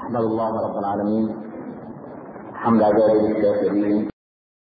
احمد الله رب العالمين حمد عباده الشاكرين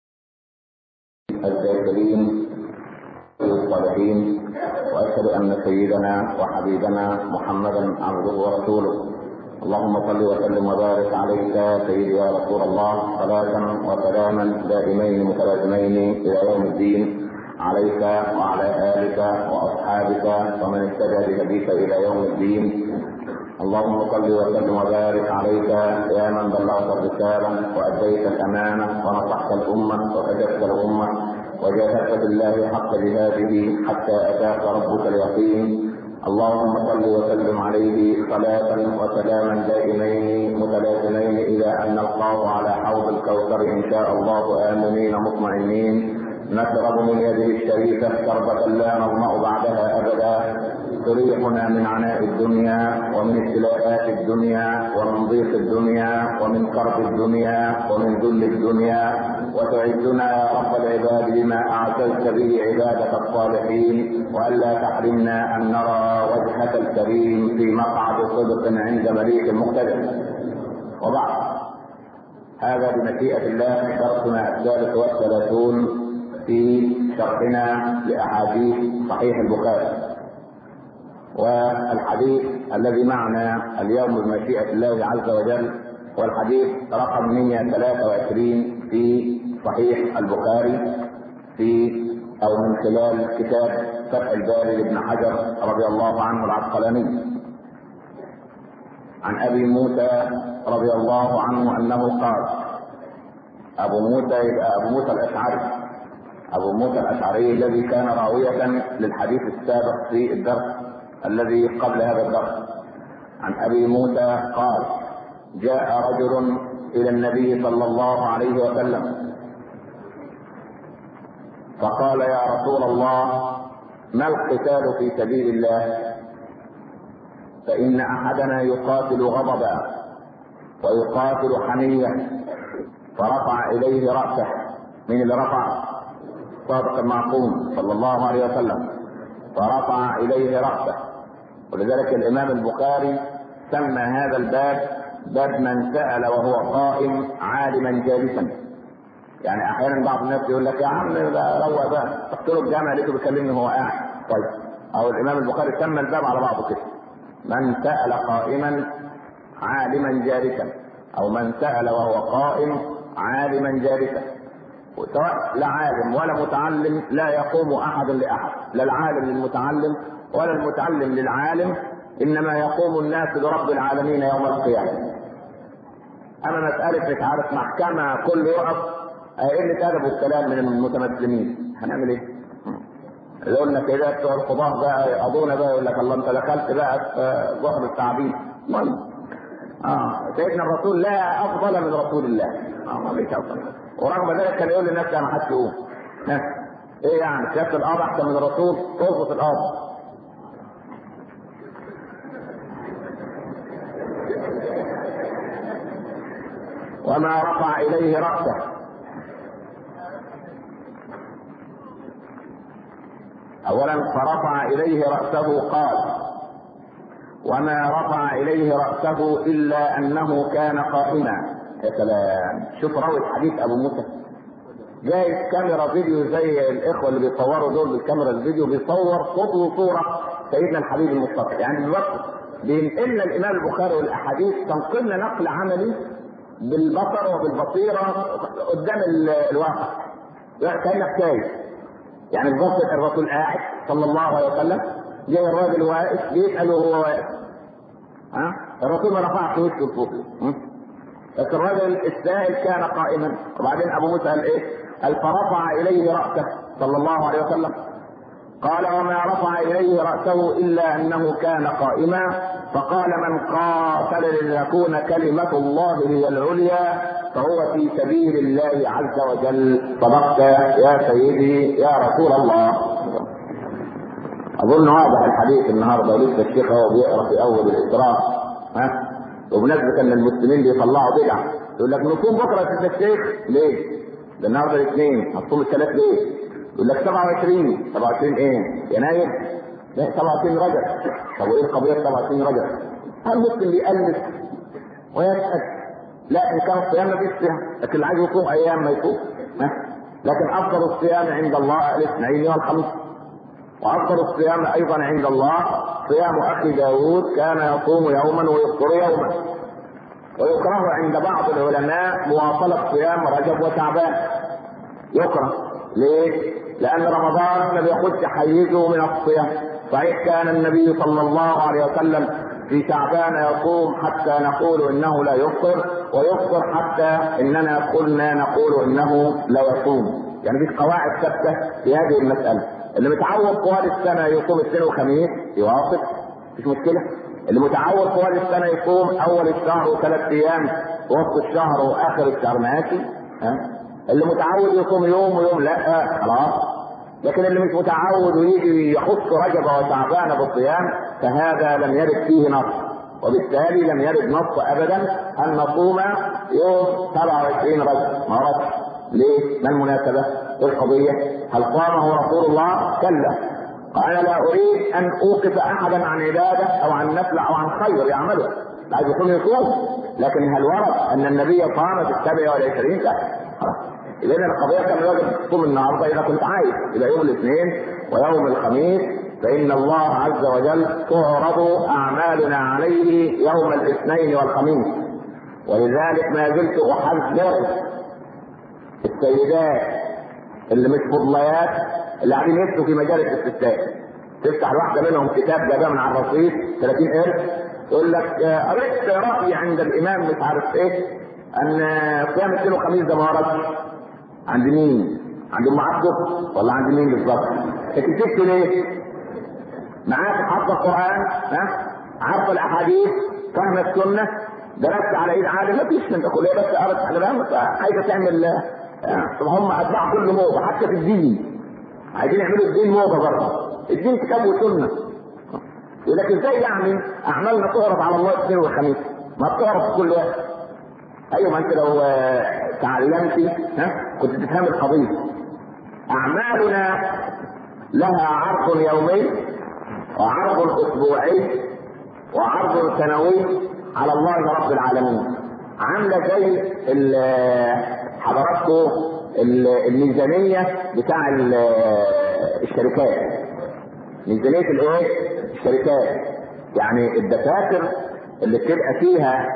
الذاكرين الصالحين واشهد ان سيدنا وحبيبنا محمدا عبده ورسوله اللهم صل وسلم وبارك عليك سيدي يا رسول الله صلاة وسلاما دائمين متلازمين الى يوم الدين عليك وعلى آلك وأصحابك ومن اهتدى بهديك إلى يوم الدين اللهم صل وسلم وبارك عليك يا من بلغت الرسالة وأديت الأمانة ونصحت الأمة وكشفت الأمة وجاهدت بالله حق جهاده حتى أتاك ربك اليقين اللهم صل وسلم عليه صلاة وسلاما دائمين متلازمين إلى أن نلقاه على حوض الكوثر إن شاء الله آمنين مطمئنين نشرب من يده الشريفة شربة لا نظمأ بعدها أبدا تريحنا من عناء الدنيا ومن ابتلاءات الدنيا ومن ضيق الدنيا ومن كرب الدنيا ومن ذل الدنيا وتعزنا يا رب العباد بما أعتزت به عبادك الصالحين وألا تحرمنا أن نرى وجهك الكريم في مقعد صدق عند مليك مقتدر وبعد هذا بمشيئة الله درسنا الثالث والثلاثون في شرحنا لأحاديث صحيح البخاري والحديث الذي معنا اليوم بمشيئة الله عز وجل هو الحديث رقم 123 في صحيح البخاري في أو من خلال كتاب فتح الباري لابن حجر رضي الله عنه العسقلاني عن أبي موسى رضي الله عنه أنه قال أبو موسى يبقى أبو موسى الأشعري أبو موسى الأشعري الذي كان راوية للحديث السابق في الدرس الذي قبل هذا الدرس عن ابي موسى قال جاء رجل الى النبي صلى الله عليه وسلم فقال يا رسول الله ما القتال في سبيل الله فان احدنا يقاتل غضبا ويقاتل حميه فرفع اليه راسه من اللي رفع صادق المعصوم صلى الله عليه وسلم فرفع اليه راسه ولذلك الامام البخاري سمى هذا الباب باب من سال وهو قائم عالما جالسا يعني احيانا بعض الناس يقول لك يا عم ده روق بقى رحت له الجامع لقيته بيكلمني وهو قاعد طيب او الامام البخاري سمى الباب على بعضه كده من سال قائما عالما جالسا او من سال وهو قائم عالما جالسا سواء لا عالم ولا متعلم لا يقوم احد لاحد لا العالم للمتعلم ولا المتعلم للعالم انما يقوم الناس لرب العالمين يوم القيامه اما مساله مش عارف محكمه كل يقف قله ادب والكلام من المتمسلمين هنعمل ايه؟ يقول لك كده بتوع القضاه بقى يقضونا بقى يقول لك الله انت دخلت بقى في ظهر التعبيد المهم اه سيدنا الرسول لا افضل من رسول الله اه ما فيش افضل ورغم ذلك كان يقول للناس ما حدش يقوم ايه يعني سياده القاضي احسن من الرسول تظبط القاضي وما رفع اليه راسه اولا فرفع اليه راسه قال وما رفع اليه راسه الا انه كان قائما يا سلام شوف راوي حديث ابو موسى جايب كاميرا فيديو زي الاخوه اللي بيصوروا دول بالكاميرا الفيديو بيصور صوت وصوره سيدنا الحبيب المصطفى يعني بالظبط بينقلنا الامام البخاري والاحاديث تنقلنا نقل عملي بالبصر وبالبصيره قدام الواقع كانك شايف يعني بالظبط الرسول قاعد صلى الله عليه وسلم جاي الراجل واقف بيسال وهو واقف ها الرسول ما رفعش وشه لفوق بس الرجل السائل كان قائما وبعدين ابو موسى قال ايه؟ قال فرفع اليه راسه صلى الله عليه وسلم قال وما رفع اليه راسه الا انه كان قائما فقال من قاتل لتكون كلمه الله هي العليا فهو في سبيل الله عز وجل صدقت يا سيدي يا رسول الله اظن واضح الحديث النهارده ولسه الشيخ هو بيقرا في اول الاسراء ها وبمناسبة ان المسلمين بيطلعوا بدعة يقول لك نصوم بكرة يا الشيخ ليه؟ ده النهارده الاثنين هتصوم الثلاث ليه؟ يقول لك 27 27 ايه؟ يناير؟ لا 27 رجب طب وايه القضية 27 رجب؟ المسلم بيألف ويسأل لا إن كان الصيام ما فيش صيام لكن اللي عايز يصوم أيام ما يصوم لكن أفضل الصيام عند الله الاثنين والخميس وأفضل الصيام أيضا عند الله صيام أخي داود كان يصوم يوما ويفطر يوما ويكره عند بعض العلماء مواصلة صيام رجب وشعبان يكره ليه؟ لأن رمضان لم يخش حيزه من الصيام صحيح كان النبي صلى الله عليه وسلم في شعبان يصوم حتى نقول انه لا يفطر ويفطر حتى اننا قلنا نقول انه لا يصوم يعني في قواعد ثابته في هذه المساله اللي متعود طوال السنه يصوم اثنين وخميس يواصل مش مشكله اللي متعود طوال السنه يصوم اول الشهر وثلاث ايام وسط الشهر واخر الشهر ماشي ها اللي متعود يصوم يوم ويوم لا خلاص لكن اللي مش متعود ويجي يخص رجب وشعبان بالصيام فهذا لم يرد فيه نص وبالتالي لم يرد نص ابدا ان نصوم يوم 27 رجب ما وردش ليه؟ ما المناسبه؟ ايه القضيه؟ هل صامه رسول الله؟ كلا قال لا اريد ان اوقف احدا عن عباده او عن نفل او عن خير يعمله عايز يكون يصوم لكن هل ورد ان النبي صام في السبع والعشرين؟ لا اذا القضيه كان لازم تصوم النهارده اذا كنت عايز يبقى يوم الاثنين ويوم الخميس فان الله عز وجل تعرض اعمالنا عليه يوم الاثنين والخميس ولذلك ما زلت احذر السيدات اللي مش فضليات اللي قاعدين يكتبوا في مجالس الستات تفتح واحده منهم كتاب جابها من على الرصيف 30 قرش يقول لك قريت راي عند الامام مش عارف ايه ان صيام الاثنين والخميس ده ما وردش عند مين؟ عند ام عبده ولا عند مين بالظبط؟ كتبت ليه؟ معاك حافظ القران ها؟ عارفه الاحاديث فاهمه السنه درست على ايد عالم ما فيش من ده كليه بس قرأت على بقى عايزه تعمل طب هم اتباع كل موضه حتى في الدين عايزين يعملوا الدين موضه برضه الدين كتاب وسنه يقول لك ازاي يعني اعمالنا تعرض على الله الاثنين والخميس ما بتعرض في كل وقت ايوه ما انت لو تعلمتي ها كنت تفهم القضيه اعمالنا لها عرض يومي وعرض اسبوعي وعرض سنوي على الله رب العالمين عامله زي حضراتكم الميزانيه بتاع الشركات ميزانيه الايه؟ الشركات يعني الدفاتر اللي بتبقى فيها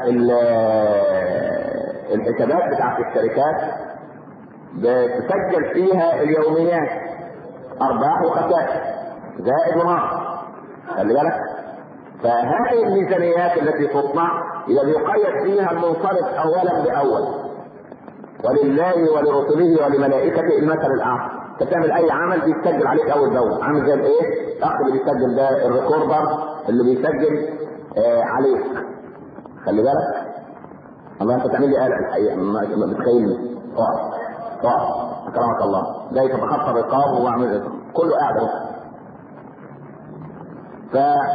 الحسابات بتاعت الشركات بتسجل فيها اليوميات ارباح وخسائر زائد ونقص خلي بالك فهذه الميزانيات التي تصنع اذا بيقيد فيها المنصرف اولا باول ولله ولرسله ولملائكته المثل الاعلى انت بتعمل اي عمل بيتسجل عليك اول باول عامل زي الايه؟ الاخ اللي بيسجل ده الريكوردر اللي بيسجل آه عليك خلي بالك الله انت تعمل لي قلق الحقيقه ما بتخيلني اقعد اقعد اكرمك الله جاي تتخطى الرقاب واعمل كله قاعد اهو ف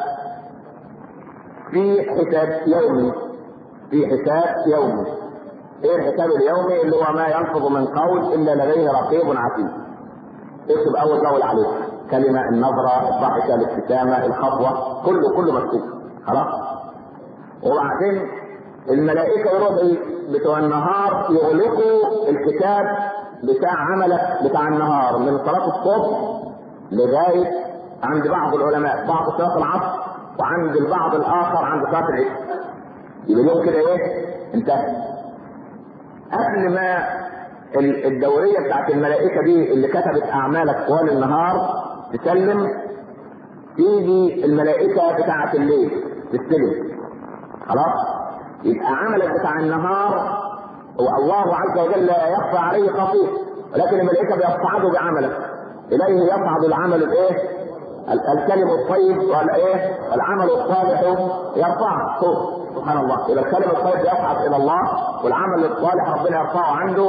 في حساب يومي في حساب يومي ايه الحساب اليومي اللي هو ما يلفظ من قول الا لديه رقيب عتيد اكتب اول باول عليه كلمه النظره الضحكه الابتسامه الخطوه كله كله مكتوب خلاص وبعدين الملائكه يروحوا بتوع النهار يغلقوا الكتاب بتاع عملك بتاع النهار من صلاه الصبح لغايه عند بعض العلماء بعض صلاه العصر وعند البعض الاخر عند صلاه العشاء يبقى اليوم كده ايه انتهى قبل ما الدوريه بتاعت الملائكه دي اللي كتبت اعمالك طوال النهار تسلم تيجي الملائكه بتاعت الليل تستلم خلاص يبقى عملك بتاع النهار والله عز وجل لا يخفى عليه خطير ولكن الملائكه بيصعدوا بعملك اليه يصعد العمل الايه؟ الكلم الطيب والايه؟ والعمل الصالح يرفعه فوق سبحان الله اذا الكلم الطيب يصعد الى الله والعمل الصالح ربنا يرفعه عنده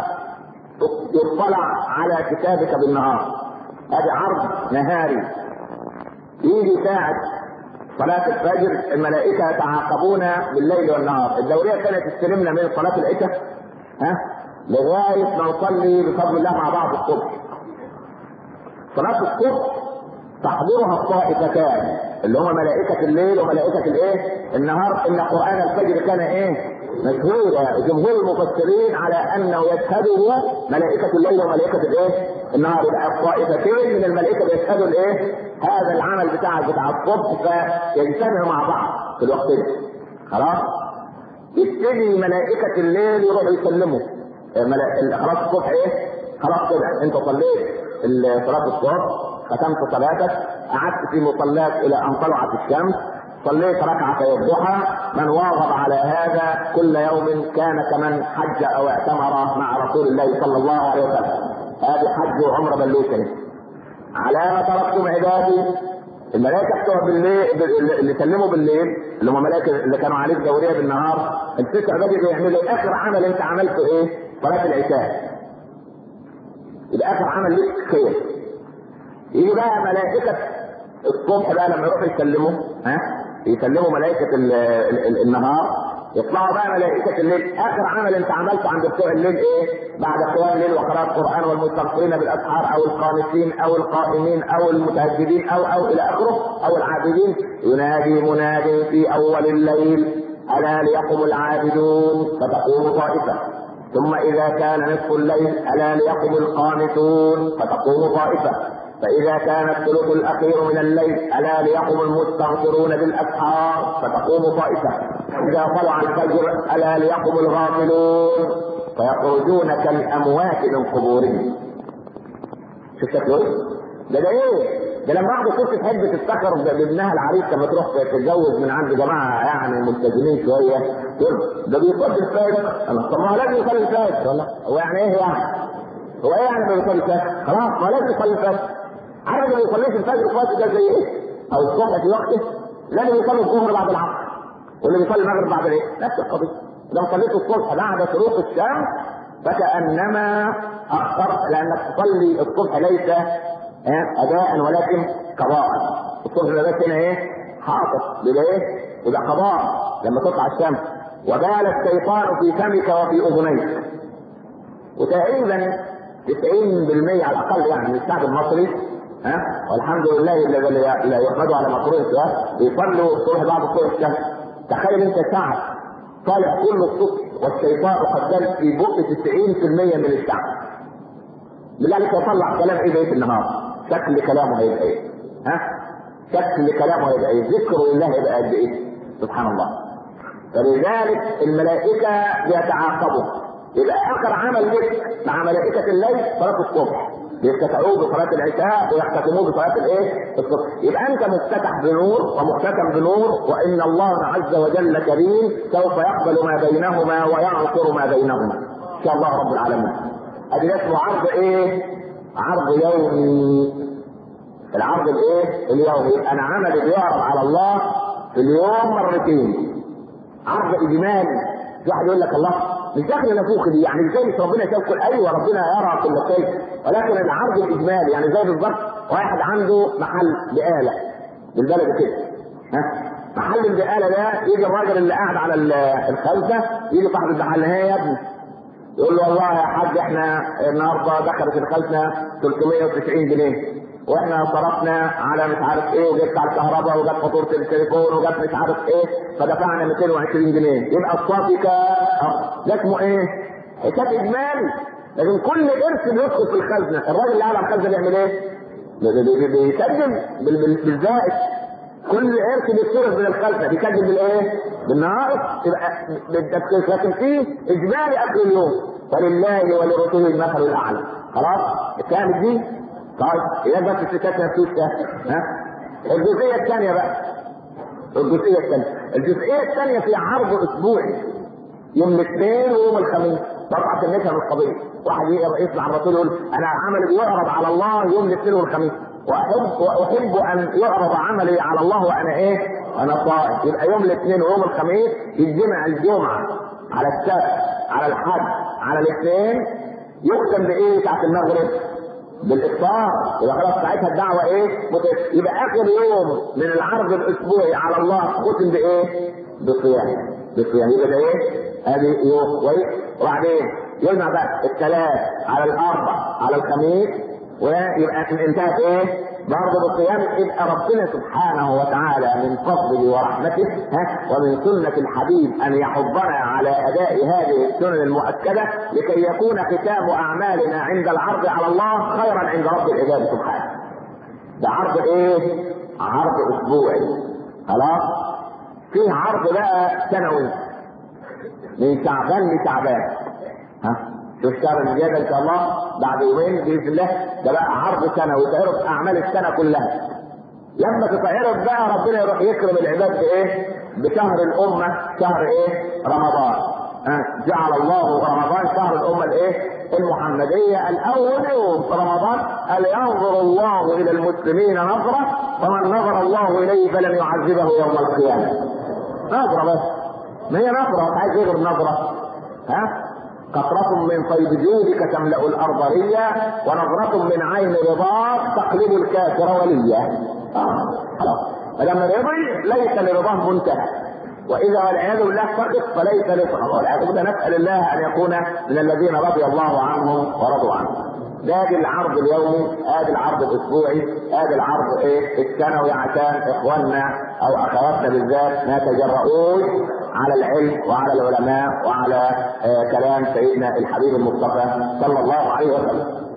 فيطلع على كتابك بالنهار هذه عرض نهاري يجي ساعة صلاة الفجر الملائكة يتعاقبون بالليل والنهار الدورية كانت تستلمنا من صلاة العشاء ها لغاية ما نصلي بفضل الله مع بعض الصبح صلاة الصبح تحضرها الطائفتان اللي هم ملائكة الليل وملائكة الايه؟ النهار ان قرآن الفجر كان ايه؟ مشهورة جمهور المفسرين على انه يشهده ملائكة الليل وملائكة الايه؟ النهار يبقى الطائفتين من الملائكة بيشهدوا الايه؟ هذا العمل بتاع بتاع الصبح فيجتمعوا مع بعض في الوقت ده خلاص؟ يبتدي ملائكة الليل يروحوا يسلموا ملا... خلاص الصبح ايه؟ خلاص كده انت صليت صلاة الصبح ختمت صلاتك قعدت في مصلاك الى ان طلعت الشمس صليت ركعتي الضحى من واظب على هذا كل يوم كان كمن حج او اعتمر مع رسول الله صلى الله عليه وسلم هذه حج وعمره بلوشه على ما تركتم عبادي الملائكة بتوع بالليل اللي سلموا بالليل اللي هم ملائكة اللي كانوا عليك دورية بالنهار الست عبادي بيعملوا اخر عمل انت عملته ايه؟ صلاة العشاء يبقى اخر عمل ليك خير يجي بقى ملائكة الصبح بقى لما يروحوا يسلموا ها يسلموا ملائكة ال ال ال النهار يطلعوا بقى ملائكة الليل آخر عمل أنت عملته عند بتوع الليل إيه؟ بعد قيام الليل وقراءة القرآن والمستغفرين بالأسحار أو القانتين أو القائمين أو المتهجدين أو أو إلى آخره أو العابدين ينادي مناد في أول الليل ألا ليقم العابدون فتقوم طائفة ثم إذا كان نصف الليل ألا ليقم القانتون فتقوم طائفة فإذا كان الثلث الأخير من الليل ألا ليقم المستغفرون بالأسحار فتقوم طائفة إذا طلع الفجر ألا ليقم الغافلون فيخرجون كالأموات من قبورهم شوف شكله ده ده ايه؟ ده لما واحده ست تحب تفتخر بابنها العريس لما تروح تتجوز من عند جماعه يعني ملتزمين شويه تقول ده بيصلي الفجر انا طب ما هو لازم يصلي الفجر ولا هو يعني ايه يعني؟ هو ايه يعني ما بيصلي الفجر؟ خلاص ما لازم يصلي الفجر عارف اللي ما يصليش الفجر في وقت ده زي ايه؟ او الصبح في وقته لازم يصلي الظهر بعد العصر واللي بيصلي المغرب بعد الايه؟ نفس القضيه لو صليت الصبح بعد شروق الشمس فكانما اخرت لانك تصلي الصبح ليس اداء ولكن قضاء الصبح ده بس هنا ايه؟ حاطط يبقى ايه؟ يبقى قضاء لما تطلع الشمس وبال الشيطان في فمك وفي اذنيك وتقريبا 90% على الاقل يعني من الشعب المصري ها والحمد لله الذي لا يحمد على مكروه بيصلوا الصبح بعد طلوع الشمس تخيل انت ساعه طالع كل الصبح والشيطان قد دل في بق 90% من الشعب لذلك يطلع كلام ايه بقيه النهار شكل كلامه هيبقى ايه ها شكل كلامه هيبقى ايه ذكره لله هيبقى قد ايه سبحان الله فلذلك الملائكه بيتعاقبوا يبقى اخر عمل لك مع ملائكه الليل صلاه الصبح يفتتحوه بصلاة العشاء ويختتموه بصلاة الايه؟ الصبح، يبقى أنت مفتتح بنور ومختتم بنور وإن الله عز وجل كريم سوف يقبل ما بينهما ويعصر ما بينهما. إن شاء الله رب العالمين. أدي اسمه عرض إيه؟ عرض يومي. العرض الإيه؟ اليومي، أنا عملي بيعرض على الله في اليوم مرتين. عرض إجمالي. في واحد يقول لك الله مش داخل نفوخ دي يعني ازاي مش ربنا شاف كل ايوه ربنا يرى كل شيء ولكن العرض الاجمالي يعني زي بالظبط واحد عنده محل بقاله بالبلد كده ها محل البقاله ده يجي الراجل اللي قاعد على الخلفه يجي صاحب المحل ها يا ابني يقول له والله يا حاج احنا النهارده دخلت الخزنه 390 جنيه واحنا صرفنا على مش عارف ايه وجبت على الكهرباء وجت فاتوره التليفون وجت مش عارف ايه فدفعنا 220 جنيه يبقى الصافي ده اسمه ايه؟ حساب اجمالي لكن كل قرش بيدخل في الخزنه الراجل اللي قاعد على الخزنه بيعمل ايه؟ بيسجل بالزائد كل قرش بيتصرف من الخزنه بيسجل بالايه؟ بالنهار يبقى لكن فيه اجمالي اخر اليوم ولله ولرسوله المثل الاعلى خلاص؟ كانت دي طيب اذا بس الستات ما فيش ها الجزئيه الثانيه بقى الجزئيه الثانيه الجزئيه الثانيه في عرض اسبوعي يوم الاثنين ويوم الخميس طبعا عشان نفهم القضيه واحد يسمع الرسول يقول انا عملي بيعرض على الله يوم الاثنين والخميس واحب واحب ان يعرض عملي على الله وانا ايه؟ انا صائم يبقى يوم الاثنين ويوم الخميس يتجمع الجمعه على السبت على الحد على الاثنين يختم بايه ساعه المغرب؟ بالافطار يبقى خلاص ساعتها الدعوه ايه؟ يبقى اخر يوم من العرض الاسبوعي على الله ختم بايه؟ بصيام بصيام يبقى ده ايه؟ ادي يوم كويس وبعدين يجمع بقى الثلاث على الاربع على الخميس ويبقى انتهت ايه؟ برضه بصيام يبقى ربنا سبحانه وتعالى من فضله ورحمته ها ومن سنة الحبيب أن يحضنا على أداء هذه السنن المؤكدة لكي يكون ختام أعمالنا عند العرض على الله خيرا عند رب العباد سبحانه. ده عرض إيه؟ عرض أسبوعي. خلاص؟ فيه عرض بقى سنوي من شعبان لشعبان. ها؟ شوف شهر الزيادة إن شاء الله بعد يومين بإذن الله ده بقى عرض سنة وتعرف أعمال السنة كلها. لما تتعرف بقى ربنا يروح يكرم العباد بإيه؟ بشهر الأمة شهر إيه؟ رمضان. ها جعل الله رمضان شهر الأمة الإيه؟ المحمدية الأول يوم في رمضان قال ينظر الله إلى المسلمين نظرة ومن نظر الله إليه فلن يعذبه يوم القيامة. نظرة بس. ما هي نظرة عايز غير نظرة. ها؟ قطرة من فيض جودك تملأ الأرض ريا ونظرة من عين رضاك تقلب الكافر وليا. آه خلاص. فلما رضي ليس لرضاه منتهى. وإذا والعياذ بالله سقط فليس لرضاه والعياذ بالله نسأل الله أن يكون من الذين رضي الله عنهم ورضوا عنه. ده العرض اليومي، ادي العرض الاسبوعي، ادي العرض ايه السنوي عشان اخواننا او اخواتنا بالذات ما يتجرؤوش على العلم وعلى العلماء وعلى آه كلام سيدنا الحبيب المصطفى صلى الله عليه وسلم.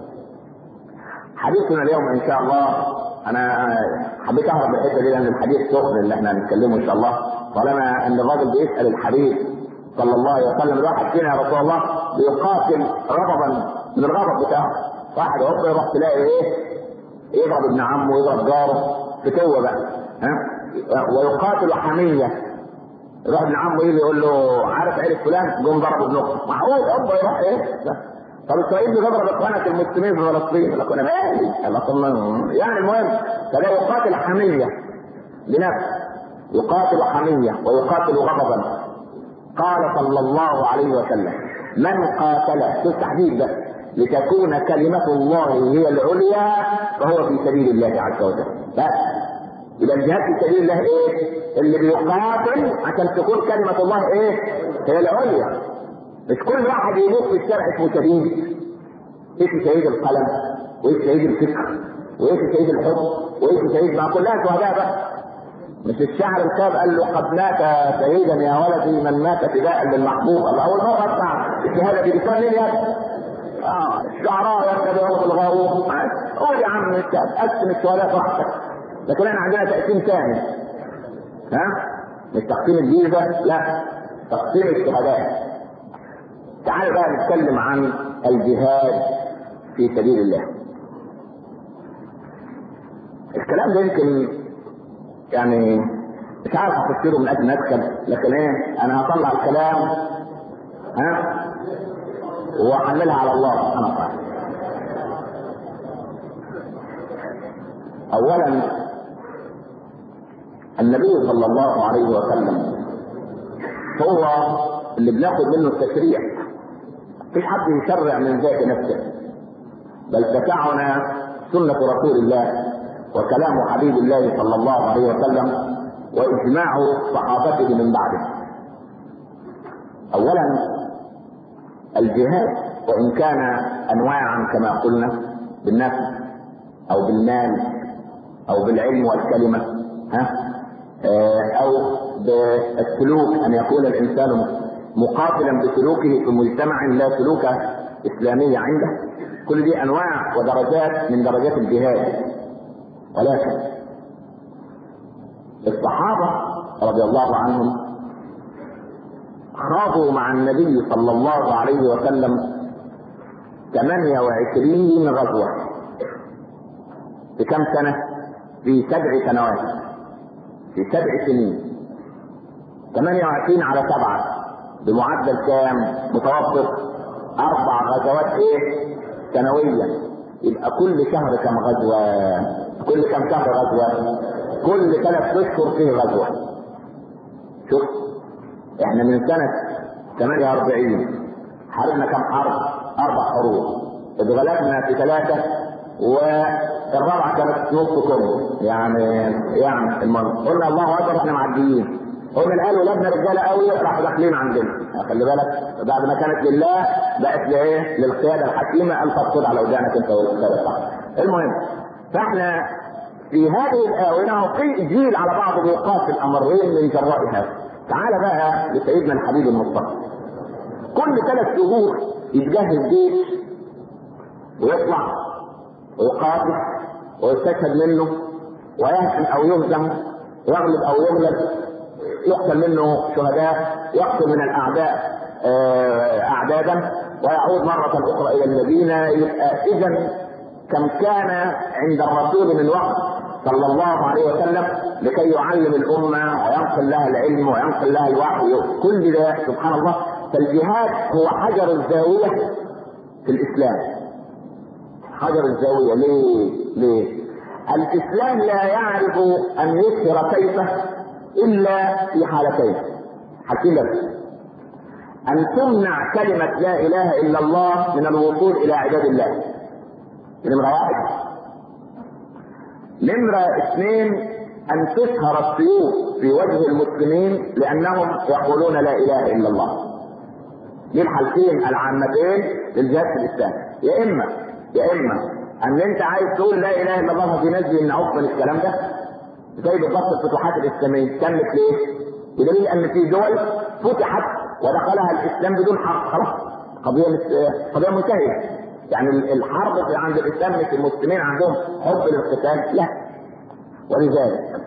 حديثنا اليوم ان شاء الله انا حبيت اهرب الحته دي لان الحديث سخن اللي احنا هنتكلمه ان شاء الله طالما ان الراجل بيسال الحبيب صلى الله عليه وسلم الواحد فينا يا رسول الله بيقاتل غضبا من الغضب بتاعه واحد هوب يروح تلاقي ايه يضرب ابن عمه ويضرب جاره فتوه بقى ها ويقاتل حميه يروح ابن عمه يجي يقول له عارف عيلة فلان جم ضرب ابن اخته معقول ابا يروح ايه طب اسرائيل بتضرب اخوانك المسلمين في فلسطين يقول لك انا مالي الله طب يعني المهم فده يقاتل حميه لنفسه يقاتل حميه ويقاتل غضبا قال صلى الله عليه وسلم من قاتل في التحديد ده لتكون كلمة الله هي العليا فهو في سبيل الله عز وجل بس يبقى الجهاد في سبيل الله ايه؟ اللي بيقاتل عشان تكون كلمة الله ايه؟ هي العليا مش كل واحد يموت في الشارع اسمه شهيد ايش شهيد القلم وايش شهيد الفكر وايش شهيد الحب وايش شهيد مع كلها شهداء بقى مش الشاعر الكاب قال له قد مات شهيدا يا ولدي من مات فداء للمحبوب اول مره اسمع الشهاده دي بتكون ليه يا اه الشعراء يتبعون بالغاوون قول يا عم انت قسم الشهداء براحتك لكن احنا عندنا تقسيم ثاني ها مش تقسيم الجيزه لا تقسيم الشهداء تعال بقى نتكلم عن الجهاد في سبيل الله الكلام ده يمكن يعني مش عارف افسره من اجل ما ادخل لكن ايه انا هطلع الكلام ها واحملها على الله سبحانه وتعالى اولا النبي صلى الله عليه وسلم هو اللي بناخد منه التشريع مفيش حد يشرع من ذات نفسه بل تسعنا سنة رسول الله وكلام حبيب الله صلى الله عليه وسلم واجماع صحابته من بعده. اولا الجهاد وان كان انواعا كما قلنا بالنفس او بالمال او بالعلم والكلمه ها او بالسلوك ان يكون الانسان مقاتلا بسلوكه في مجتمع لا سلوك اسلامي عنده كل دي انواع ودرجات من درجات الجهاد ولكن الصحابة رضي الله عنهم خاضوا مع النبي صلى الله عليه وسلم 28 غزوة في كم سنة؟ في سبع سنوات في سبع سنين 28 على سبعة بمعدل كام؟ متوسط أربع غزوات إيه؟ سنويا يبقى كل شهر كم غزوة؟ كل كم شهر غزوة كل ثلاث اشهر فيه غزوة شوف احنا من سنة 48 حاربنا كم حرب اربع حروب اتغلبنا في ثلاثة والرابعة كانت نص كم يعني يعني المهم قلنا الله اكبر احنا معديين قلنا الان ولادنا رجاله قوي راحوا داخلين عندنا خلي بالك بعد ما كانت لله بقت لايه؟ للقياده الحكيمه ان ترقد على ودانك انت والقياده صح المهم فاحنا في هذه الاونه وفي جيل على بعضه بيقاتل امرين من جراء هذا تعال بقى لسيدنا الحبيب المصطفى كل ثلاث شهور يتجهز جيش ويطلع ويقاتل ويستشهد منه ويهزم او يهزم يغلب او يغلب يقتل منه شهداء يقتل من الاعداء اعدادا ويعود مرة اخرى الى المدينة يبقى اذا كم كان عند الرسول من وقت صلى الله عليه وسلم لكي يعلم الامة وينقل لها العلم وينقل لها الوحي كل ده سبحان الله فالجهاد هو حجر الزاوية في الاسلام حجر الزاوية ليه؟ ليه؟ الاسلام لا يعرف ان يكسر سيفه الا في حالتين حكيم ان تمنع كلمة لا اله الا الله من الوصول الى عباد الله نمرة واحد نمرة اثنين ان تشهر السيوف في وجه المسلمين لانهم يقولون لا اله الا الله دي الحالتين العامتين للجهاد في الاسلام يا اما يا اما ان انت عايز تقول لا اله الا الله في نجم ان عقبه الكلام ده زي بالضبط الفتوحات الاسلاميه تمت ليه؟ بدليل ان في دول فتحت ودخلها الاسلام بدون حرب خلاص قضيه قضيه منتهيه يعني الحرب عند الاسلام مش المسلمين عندهم حب للقتال لا ولذلك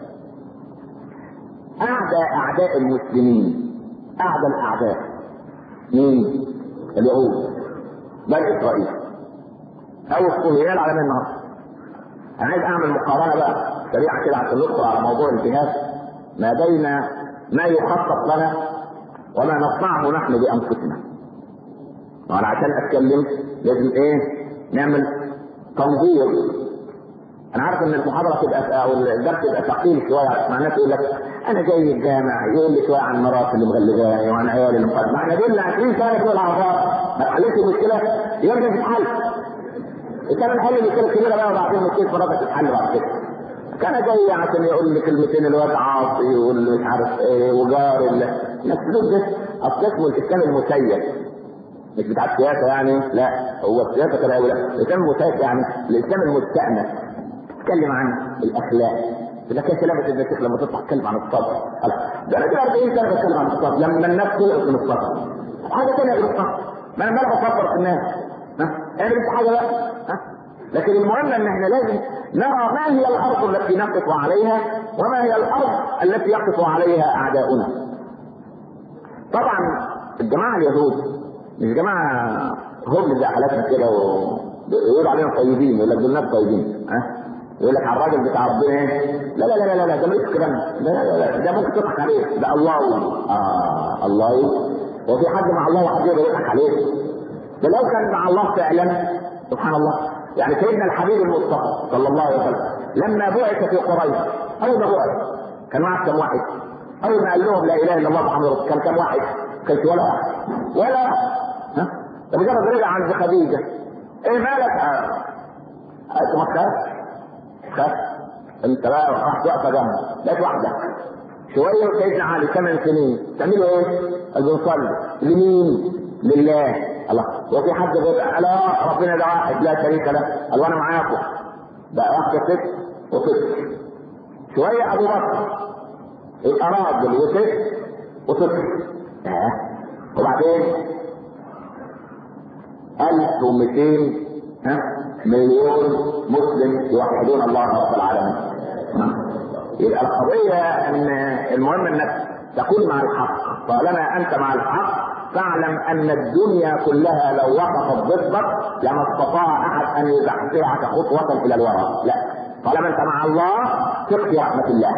اعدى اعداء المسلمين اعدى الاعداء مين؟ اليهود بل اسرائيل او الصهيونيين على من النهارده انا عايز اعمل مقارنه بقى سريعه كده عشان ندخل على موضوع الجهاد ما بين ما يخطط لنا وما نصنعه نحن بانفسنا وانا عشان اتكلم لازم ايه نعمل تنظير انا عارف ان المحاضره تبقى او الدرس يبقى ثقيل شويه مع الناس يقول لك انا جاي الجامع يقول لي شويه عن مراتي اللي مغلباني وعن عيالي اللي مقدمه احنا دول 20 سنه دول اعضاء ما حلتش المشكله يرجع تتحل كان الحل المشكله كبيره بقى وبعدين مشكله مراتك تتحل بعد كده كان جاي عشان يقول لي كلمتين الواد عاصي يقول لي مش عارف ايه وجار الناس ده اصل اسمه الاسلام المسيس مش بتاع السياسه يعني لا هو السياسه كده لا الاسلام المسيس يعني الاسلام المستأنس تتكلم عن الاخلاق لك يا سلامة ابن الشيخ لما تطلع تتكلم عن الصبر ده انا كده 40 سنه بتكلم عن الصبر لما الناس تقف من الصبر حاجه ثانيه غير الصبر ما انا بقى بصبر في الناس ها اعمل حاجه بقى ها لكن المهم ان احنا لازم نرى ما هي الارض التي نقف عليها وما هي الارض التي يقف عليها اعداؤنا طبعا الجماعه اليهود مش جماعه هم زي حالاتنا كده ويقول عليهم طيبين يقول لك دول ناس طيبين ها يقول لك على الراجل بتاع ربنا ايه؟ لا لا لا لا لا ده ملوش كلام لا لا لا ده ممكن تضحك عليه ده الله اه الله وفي حد مع الله وحد يقدر يضحك عليه ده لو كان مع الله فعلا سبحان الله يعني سيدنا الحبيب المصطفى صلى الله عليه وسلم لما بعث في قريش اول ما بعث كان معه كم واحد اول ما قال لهم لا اله الا الله محمد رسول كان كم واحد؟ كان ولا واحد ولا ها ده مجرد رجع عند خديجه ايه مالك؟ انت ما تخافش خاف انت بقى راح واقفه جنبه بقت واحده شويه سيدنا علي ثمان سنين تعملوا ايه؟ قال بنصلي لمين؟ لله الله وفي حد بيقول لا ربنا ده واحد لا شريك له قال وانا معاكم بقى واحده ست وطفل شويه ابو بكر يبقى راجل وست وطفل آه. وبعدين 1200 ها مليون مسلم يوحدون الله رب العالمين يبقى القضية ان المهم انك تكون مع الحق طالما انت مع الحق فاعلم ان الدنيا كلها لو وقفت ضدك لما استطاع احد ان يزحزحك خطوة الى الوراء لا طالما انت مع الله ثق في رحمة الله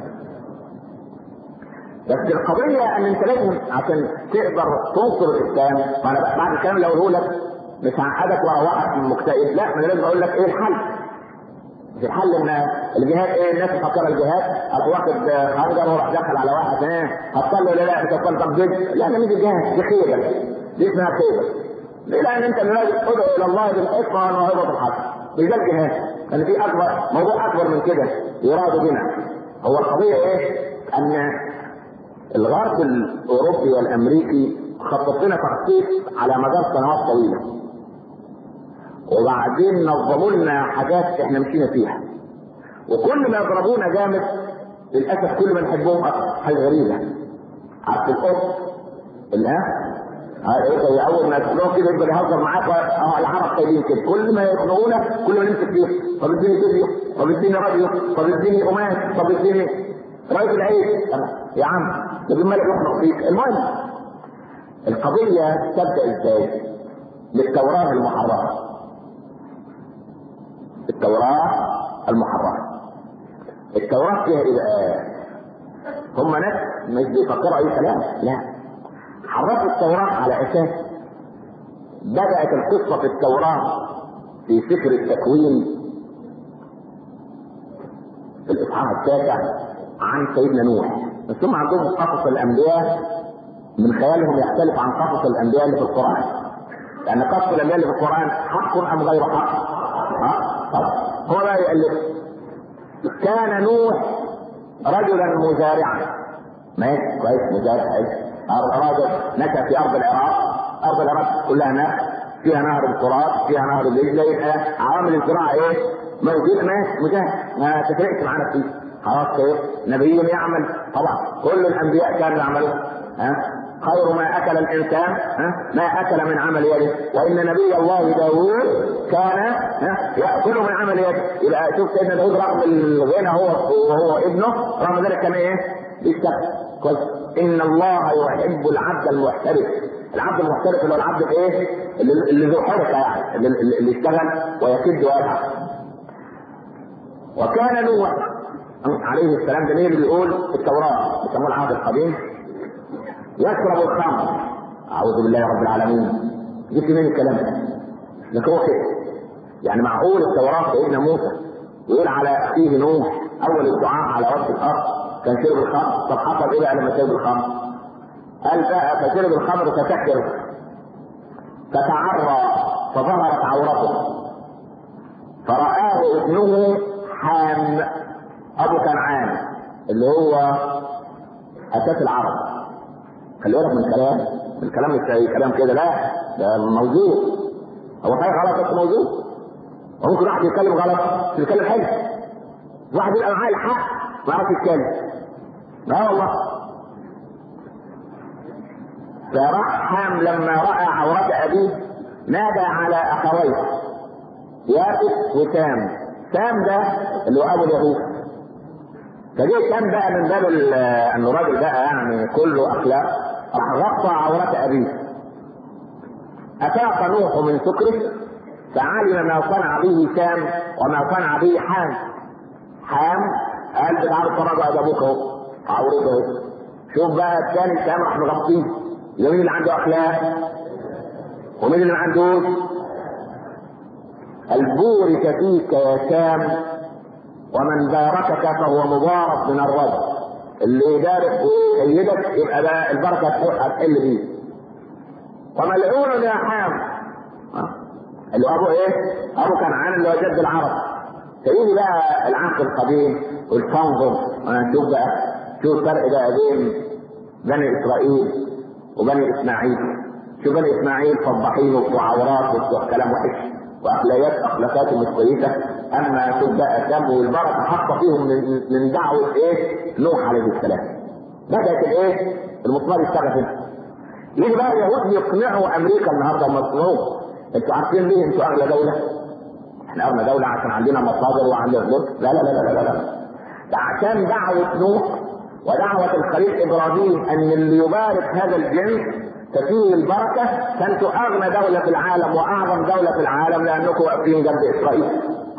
بس القضية ان انت لازم عشان تقدر تنصر الاسلام فانا بعد الكلام اللي اقوله لك مش هقعدك واروحك من مكتئب لا ما انا لازم اقول لك ايه الحل مش الحل ان الجهاد ايه الناس مفكره الجهاد اروح واخد خنجر واروح داخل على واحد ايه هتصلي ولا لا مش هتصلي طب جد لا ده مش الجهاد دي خيبه دي اسمها خيبه ليه لان انت لازم ادعو الى الله بالحكمه والموعظه الحسنه مش ده الجهاد لان في اكبر موضوع اكبر من كده يراد بنا هو القضيه ايه ان الغرب الاوروبي والامريكي خطط لنا تخطيط على مدار سنوات طويله وبعدين نظموا لنا حاجات احنا مشينا فيها وكل ما يضربونا جامد للاسف كل ما نحبهم اكثر حاجه غريبه عارف القط الان هي اول ما يدخلوه كده يفضل يهزر معاك اه العرب طيبين كده كل ما يخنقونا كل ما نمسك فيه طب اديني فيديو طب اديني راديو طب اديني قماش طب اديني رئيس العيد يا عم طب الملك يخنق فيك المهم القضيه تبدا ازاي؟ بالتوراه المحرره التوراه المحرره التوراه فيها ايه بقى؟ هم ناس مش بيفكروا اي كلام لا حرفوا التوراة على أساس بدأت القصة في التوراة في سفر التكوين في الإصحاح التاسع عن سيدنا نوح بس هم عندهم قصص الأنبياء من خيالهم يختلف عن قصص الأنبياء اللي في القرآن لأن قصص الأنبياء اللي في القرآن حق أم غير حق؟ ها؟ هو لا يؤلف كان نوح رجلا مزارعا ماشي كويس مزارع الراجل نشا في ارض العراق ارض العراق كلها نهر فيها نهر الفرات فيها نهر الدجله يبقى عوامل الزراعه ايه؟ موجوده ماشي مجاهد ما تفرقش معانا فيه خلاص ايه؟ نبي يعمل طبعا كل الانبياء كانوا يعملون ها خير ما اكل الانسان ها ما اكل من عمل يده وان نبي الله داوود كان ها ياكل من عمل يده يبقى شوف سيدنا داوود رغم الغنى هو وهو ابنه رغم ذلك كان ايه؟ بيشتغل كويس ان الله يحب العبد المحترف العبد المحترف اللي هو العبد الايه اللي ذو حرفه يعني اللي, اللي يشتغل ويكد ويتعب وكان نوح عليه السلام ده مين اللي بيقول التوراه بيسموه العهد القديم يشرب الخمر اعوذ بالله رب العالمين جبت منين الكلام ده؟ لكن هو كده يعني معقول التوراه سيدنا موسى يقول على اخيه نوح اول الدعاء على وجه الارض كان شرب الخمر طب حصل ايه بقى لما شرب الخمر؟ قال بقى فشرب الخمر فسكر فتعرى فظهرت عورته فرآه ابنه حام ابو كنعان اللي هو اساس العرب خلي بالك من الكلام الكلام مش كلام كده لا ده موجود هو صحيح غلط بس موجود وممكن واحد يتكلم غلط يتكلم حلو واحد يبقى معاه الحق ما يعرفش يتكلم لا والله فراح حام لما راى عورة ابيه نادى على اخويه يافت وسام سام ده اللي هو ابو اليهود فجه سام بقى من باب انه راجل بقى يعني كله اخلاق راح غطى عورة ابيه افاق نوح من سكره فعلم ما صنع به سام وما صنع به حام حام قال تعالوا اتفرجوا على ابوك اهو عورته اهو شوف بقى الثاني سام راح مغطيه مين اللي عنده اخلاق ومين اللي ما عندوش البورك فيك يا سام ومن باركك فهو مبارك من الرب اللي يبارك ويسيدك يبقى بقى البركه هتحل بيه وملعون يا حام اللي هو ابو ايه؟ ابو كنعان اللي هو جد العرب فيجي بقى العهد القديم والتنظر شوف بقى شوف الفرق بقى بين بني اسرائيل وبني اسماعيل شوف بني اسماعيل فضحين وعورات وكلام وحش واخلاقيات اخلاقات مش كويسه اما شوف بقى سام والبركه حاطه فيهم من, من دعوه ايه؟ نوح عليه السلام بدات الايه؟ المسمار يشتغل هنا يجي بقى اليهود يقنعوا امريكا النهارده مصنوع انتوا عارفين ليه انتوا اغلى دوله؟ احنا اغلى دوله عشان عندنا مصادر وعندنا فلوس لا لا لا لا لا لا ده عشان دعوه نوح ودعوه الخليل ابراهيم ان اللي يبارك هذا الجنس تفيه البركه فانتوا اغنى دوله في العالم واعظم دوله في العالم لانكم واقفين جنب اسرائيل.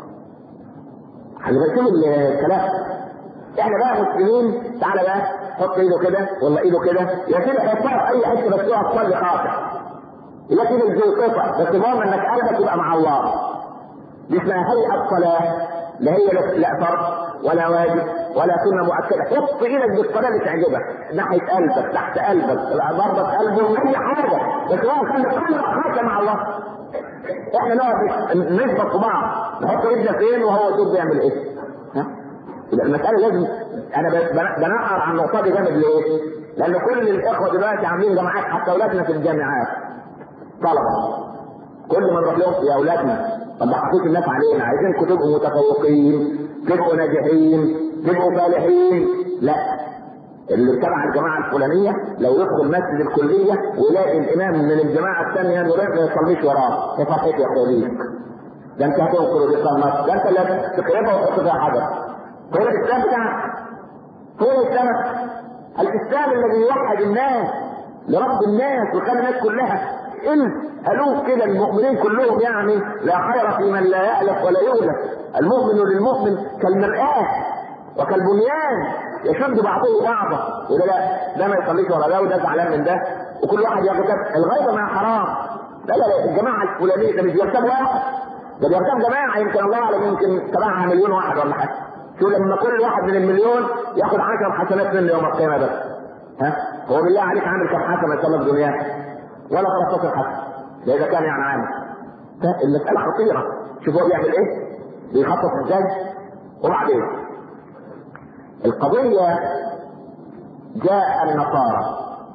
هنبقى الكلام احنا بقى مسلمين تعالى بقى حط ايده كده ولا ايده كده يا سيدي حطها في اي حته بس تقعد تصلي خاطئ يبقى كده زي قطع بس المهم انك قلبك يبقى مع الله دي اسمها هيئه الصلاه لا هي لا فرض ولا واجب ولا سنه مؤكده حط ايدك بالصلاه اللي تعجبك ناحيه قلبك تحت قلبك ضربه قلبه اي حاجه بس هو خلي قلبك خاصه مع الله احنا نقعد نثبت في بعض نحط ايدنا فين وهو شوف بيعمل ايه ها يبقى المساله لازم انا بنقر عن النقطه دي جامد ليه؟ لان كل الاخوه دلوقتي عاملين جماعات حتى اولادنا في الجامعات طلبه كل ما نروح لهم يا اولادنا ما تضحكوش الناس علينا عايزينكم تبقوا متفوقين تبقوا ناجحين تبقوا فالحين لا اللي تبع الجماعه الفلانيه لو يدخل مسجد الكليه ويلاقي الامام من الجماعه الثانيه نورين ما يصليش وراه يا فرحتي يا خليل ده انت هتنقل ودي مصر ده انت اللي تقربها وتحط فيها حجر هو الاسلام بتاعك هو الاسلام الاسلام الذي يوحد الناس لرب الناس ويخلي الناس كلها الف الوف كده المؤمنين كلهم يعني لا خير في من لا يالف ولا يؤلف المؤمن للمؤمن كالمرآة وكالبنيان يشد بعضه بعضا وده لا ده ما يصليش ورا ده وده زعلان من ده وكل واحد ياخد الغيبه مع حرام لا لا لا الجماعه الفلانيه ده مش بيرتاب واحد ده بيرتاب جماعه يمكن الله اعلم يمكن تبعها مليون واحد ولا حاجه شو لما كل واحد من المليون ياخد 10 حسنات منه يوم القيامه بس ها هو بالله عليك عامل كم حسنه ان شاء الله في دنياه ولا 13 حسنه ده اذا كان يعني عامل المساله خطيره شوف هو بيعمل ايه بيخطط ازاي وبعدين القضيه جاء النصارى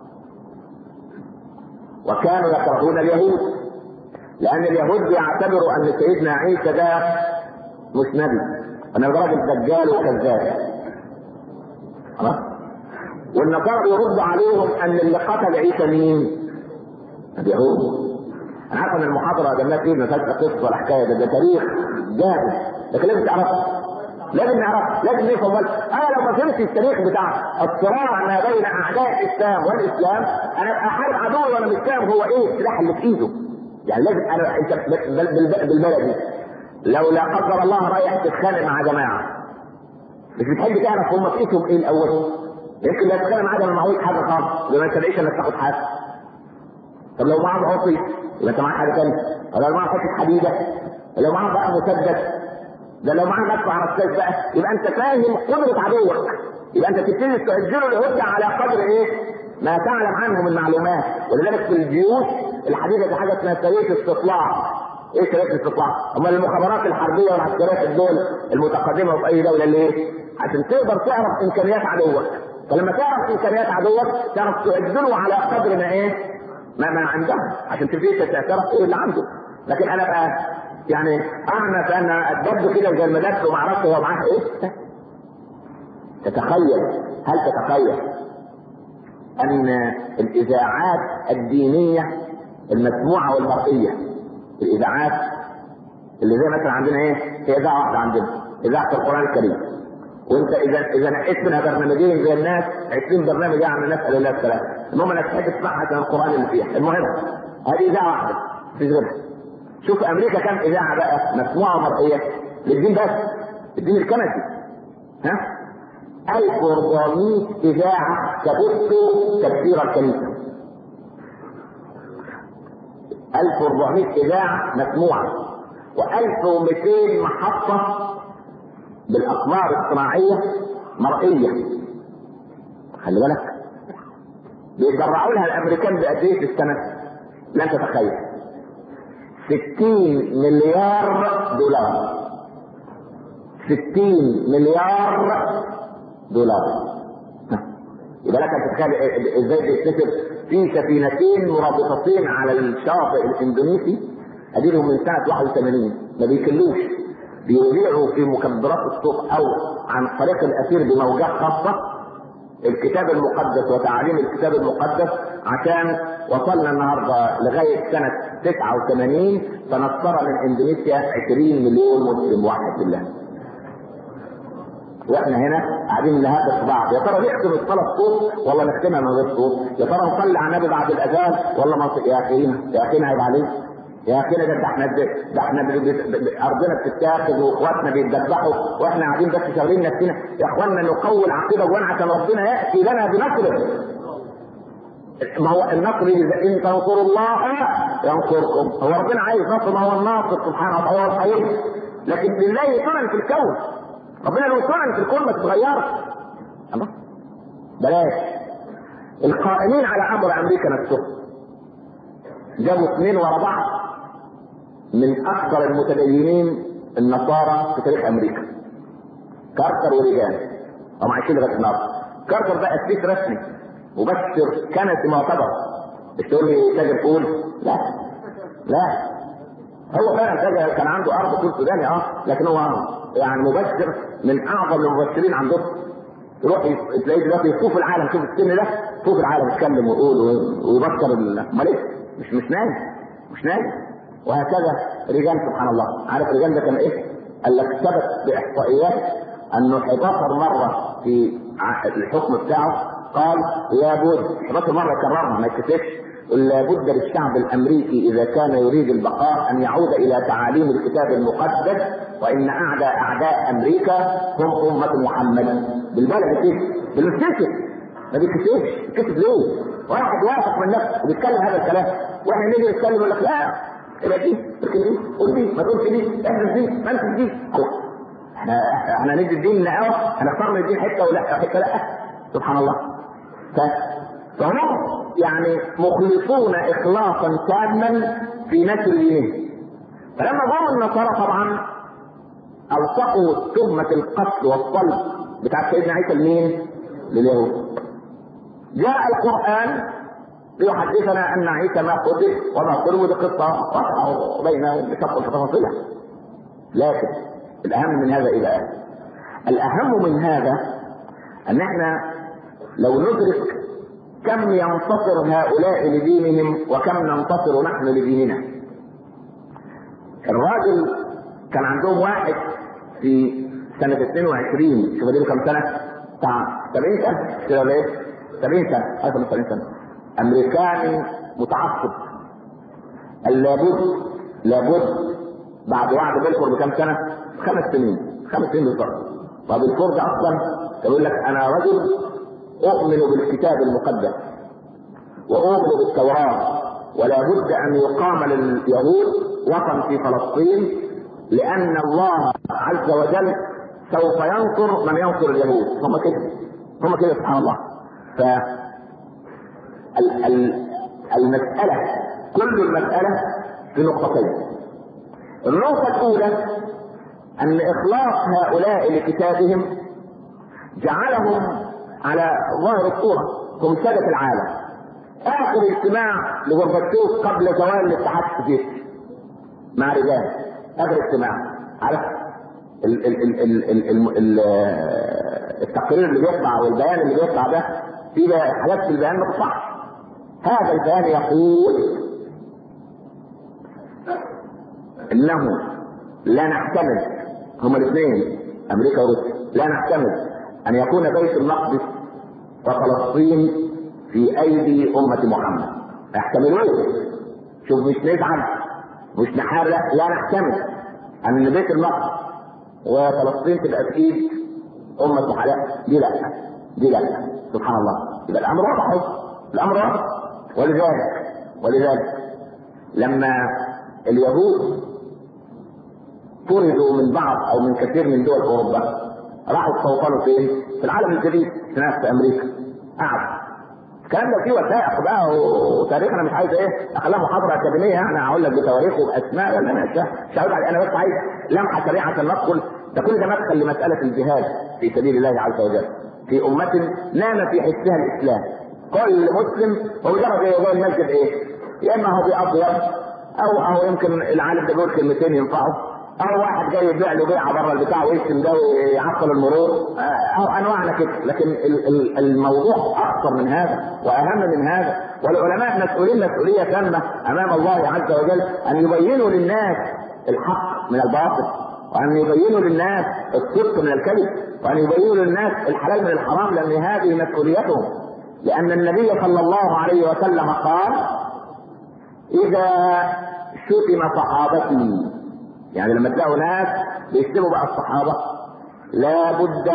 وكانوا يكرهون اليهود لان اليهود بيعتبروا ان سيدنا عيسى ده مش نبي انا راجل دجال وكذاب خلاص والنصارى يرد عليهم ان اللي قتل عيسى مين؟ اليهود انا عارف ان المحاضره ده الناس ايه ما فيهاش قصه ولا حكايه ده, ده تاريخ جاهز لكن لازم تعرفه لازم نعرف لازم نفهم انا لو ما فهمتش التاريخ بتاع الصراع ما بين اعداء الاسلام والاسلام انا احارب عدو وانا مش فاهم هو ايه السلاح اللي في ايده يعني لازم انا انت بالبلدي لو لا قدر الله رايح تتخانق مع جماعه مش بتحب تعرف هم فئتهم ايه الاول يمكن لا تتخانق معاه ده ما معهوش حاجه خالص ده ما تلاقيش انك تاخد حاجه طب لو معاه عصي يبقى انت معاك حاجه ثانيه لو معاه حته حديده لو معاه بقى مسدس ده لو معاه مدفع على السيف بقى يبقى انت فاهم قدره عدوك يبقى انت تبتدي تؤجله الهدى على قدر ايه؟ ما تعلم عنه من معلومات ولذلك في الجيوش الحديثه في حاجه اسمها سريه استطلاع ايه سريه الاستطلاع؟ امال المخابرات الحربيه والعسكريه في الدول المتقدمه وفي اي دوله ليه؟ عشان تقدر تعرف امكانيات عدوك فلما تعرف امكانيات عدوك تعرف تؤجله على قدر ما ايه؟ ما ما عنده عشان تبتدي تعرف ايه اللي عنده لكن انا بقى يعني اعنف ان اتبدو كده زي المدرسه وما اعرفش هو معاه ايه تتخيل هل تتخيل ان الاذاعات الدينيه المسموعه والمرئيه الاذاعات اللي زي مثلا عندنا ايه هي اذاعه واحده عندنا اذاعه القران الكريم وانت اذا اذا نقيت منها برنامجين زي الناس 20 برنامج يعني نسال الله السلام المهم انك تحب تسمعها عشان القران اللي فيها المهم هذه اذاعه واحده مفيش غيرها شوف امريكا كم اذاعه بقى مسموعه ومرئيه للدين بس الدين الكنسي ها 1400 اذاعه تبث تفسير الكنيسه 1400 اذاعه مسموعه و1200 محطه بالاقمار الصناعيه مرئيه خلي بالك بيجرعوا لها الامريكان بقد ايه في السنه لن تتخيل 60 مليار دولار 60 مليار دولار يبقى لك تتخيل ازاي بيتكتب في سفينتين مرابطتين على الشاطئ الاندونيسي اديلهم من سنه 81 ما بيكلوش بيذيعوا في مكبرات الصوت او عن طريق الاثير بموجات خاصه الكتاب المقدس وتعاليم الكتاب المقدس عشان وصلنا النهارده لغايه سنه 89 تنصر من اندونيسيا 20 مليون مسلم واحد بالله. واحنا هنا قاعدين نهدد في بعض يا ترى نختم الصلاه صوت ولا نختمها من غير صوت؟ يا ترى نصلي على النبي بعد الاذان ولا ما يا اخينا يا اخينا عيب عليك يا اخينا ده احنا ده احنا ارضنا بتتاخد واخواتنا بيتذبحوا واحنا قاعدين بس شغالين نفسنا يا اخوانا نقوي العقيده جوانا عشان ربنا ياتي لنا بنصره ما هو النصر ان تنصروا الله ينصركم هو ربنا عايز نصر ما هو الناصر سبحانه وتعالى هو الخير لكن لله سنن في الكون ربنا له سنن في الكون ما تتغيرش الله بلاش القائمين على امر امريكا نفسهم جابوا اثنين ورا بعض من اكثر المتدينين النصارى في تاريخ امريكا كارتر وريجان هم عايشين لغايه النهارده كارتر ده اسيس رسمي مبشر كنسي معتبر مش تقول لي تاجر فول لا لا هو فعلا تاجر كان عنده ارض فول سوداني اه لكن هو يعني مبشر من اعظم المبشرين عندهم تروح تلاقيه دلوقتي يشوف العالم شوف السن ده شوف العالم يتكلم ويقول ويبشر امال ايه؟ مش مش نايم مش نايم وهكذا رجال سبحان الله عارف الرجال ده كان ايه؟ قال لك ثبت باحصائيات انه 11 مره في الحكم بتاعه قال لابد 11 مره كررها ما يتكسفش لابد للشعب الامريكي اذا كان يريد البقاء ان يعود الى تعاليم الكتاب المقدس وان اعداء اعداء امريكا هم امه محمد بالبلد كده بالمستكف ما بيتكسفش بيتكسف ليه؟ واحد واثق من نفسه وبيتكلم هذا الكلام واحنا نيجي نتكلم يقول لك لا يبقى دي اركن دي قول دي ما تقولش دي احذف دي ما انت دي احنا احنا ندي الدين نقاوة هنختار من الدين حته ولا حته لا سبحان الله ف... فهم يعني مخلصون اخلاصا تاما في نشر دينهم فلما جاءوا النصارى طبعا الصقوا تهمة القتل والصلب بتاع سيدنا عيسى لمين؟ لليهود. جاء القرآن ليحدثنا أن عيسى ما قتل وما قتل ودي قصة وقعوا بينهم بشق تفاصيلها. لكن الأهم من هذا إيه بقى؟ الأهم من هذا أن احنا لو ندرك كم ينتصر هؤلاء لدينهم وكم ننتصر نحن لديننا. الراجل كان عندهم واحد في سنة 22 شوف دي كم سنة؟ بتاع 70 سنة كده ولا ايه؟ 70 سنة أكثر من 70 سنة أمريكاني متعصب قال لابد لابد بعد وعد بلفور بكم سنة؟ خمس سنين خمس سنين بالظبط طب الفور ده أصلا يقول لك أنا رجل أؤمن بالكتاب المقدس وأؤمن بالتوراة ولا بد أن يقام لليهود وطن في فلسطين لأن الله عز وجل سوف ينصر من ينصر اليهود هم كده هم كده سبحان الله ف المسألة كل المسألة في نقطتين النقطة الأولى أن إخلاص هؤلاء لكتابهم جعلهم على ظاهر الصورة هم سادة العالم آخر اجتماع لغربتشوف قبل زوال الاتحاد السوفيتي مع رجال اخر اجتماع عارف ال ال ال ال ال ال ال التقرير اللي بيطلع والبيان اللي بيطلع ده في حاجات في البيان ما تصحش هذا البيان يقول انه لا نحتمل هما الاثنين امريكا وروسيا لا نحتمل ان يكون بيت المقدس وفلسطين في ايدي امه محمد يحتملون شوف مش نزعل مش نحارب لا نحتمل ان بيت المقدس وفلسطين تبقى في ايد امه محمد دي لا دي لا سبحان الله يبقى الامر واضح الامر واضح ولذلك ولذلك لما اليهود طردوا من بعض او من كثير من دول اوروبا راحوا استوطنوا فين؟ في العالم الجديد في نفس امريكا قعدوا الكلام ده فيه وثائق بقى وتاريخ انا مش عايز ايه اخليها محاضره اكاديميه يعني هقول لك بتواريخ وباسماء لا انا مش مش هقول انا بس عايز لمحه سريعه عشان ندخل ده كل ده مدخل لمساله الجهاد في سبيل الله عز وجل في امه نام في حسها الاسلام كل مسلم هو مجرد ايه جاي المسجد ايه؟ يا اما هو بيأبيض او او يمكن العالم ده بيقول كلمتين ينفعه او واحد جاي يبيع له بيعه بره البتاع ويشتم ده ويعطل المرور او انواعنا كده لكن الموضوع اكثر من هذا واهم من هذا والعلماء مسؤولين مسؤوليه تامه امام الله عز وجل ان يبينوا للناس الحق من الباطل وان يبينوا للناس الصدق من الكذب وان يبينوا للناس الحلال من الحرام لان هذه مسؤوليتهم لان النبي صلى الله عليه وسلم قال اذا شتم صحابتي يعني لما تلاقوا ناس بيكتبوا بقى الصحابه لا بد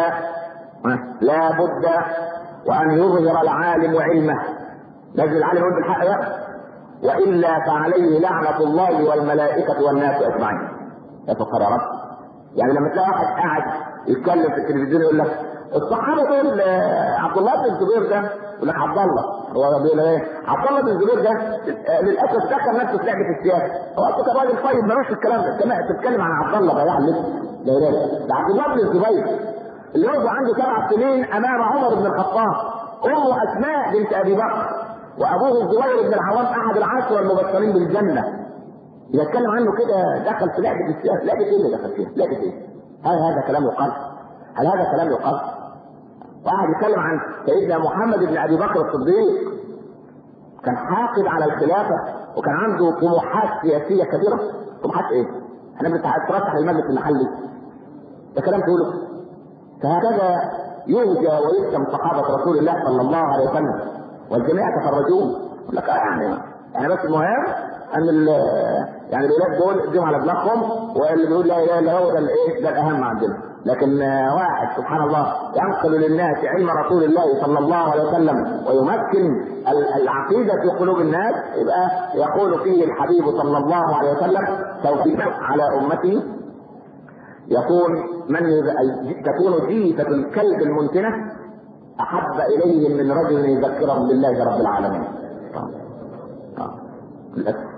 لا بد وان يظهر العالم علمه لازم العالم يقول بالحق ده والا فعليه لعنه الله والملائكه والناس اجمعين يا سبحان رب يعني لما تلاقي واحد قاعد يتكلم في التلفزيون يقول لك الصحابه دول عبد الله بن الزبير ده يقول لك عبد الله هو بيقول ايه؟ عبد الله بن الزبير ده للاسف دخل نفسه في لعبه السياسه هو اصلا راجل طيب ملوش في الكلام ده تتكلم عن عبد الله بياع اللبس ده ده عبد الله بن الزبير اللي هو عنده سبع سنين امام عمر بن الخطاب امه اسماء بنت ابي بكر وابوه الزبير بن العوام احد العشره المبشرين بالجنه يتكلم عنه كده دخل في لعبه السياسه لعبه ايه اللي دخل فيها؟ لعبه ايه؟ هل هذا كلام يقال؟ هل هذا كلام يقال؟ واحد يتكلم عن سيدنا محمد بن ابي بكر الصديق كان حاقد على الخلافه وكان عنده طموحات سياسيه كبيره طموحات ايه؟ احنا بنترشح للمجلس المحلي ده كلام تقوله فهكذا يهجى ويسلم صحابه رسول الله صلى الله عليه وسلم والجميع يتفرجون يقول لك يعني يعني بس المهم ان يعني الاولاد دول اديهم على دماغهم واللي بيقول لا اله الا هو ده الايه ده الاهم عندنا لكن واحد سبحان الله ينقل للناس علم رسول الله صلى الله عليه وسلم ويمكن العقيده في قلوب الناس يبقى يقول فيه الحبيب صلى الله عليه وسلم توفيقا على امتي يكون من تكون جيفة الكلب المنتنة أحب إليهم من رجل يذكرهم بالله رب العالمين. للأسف.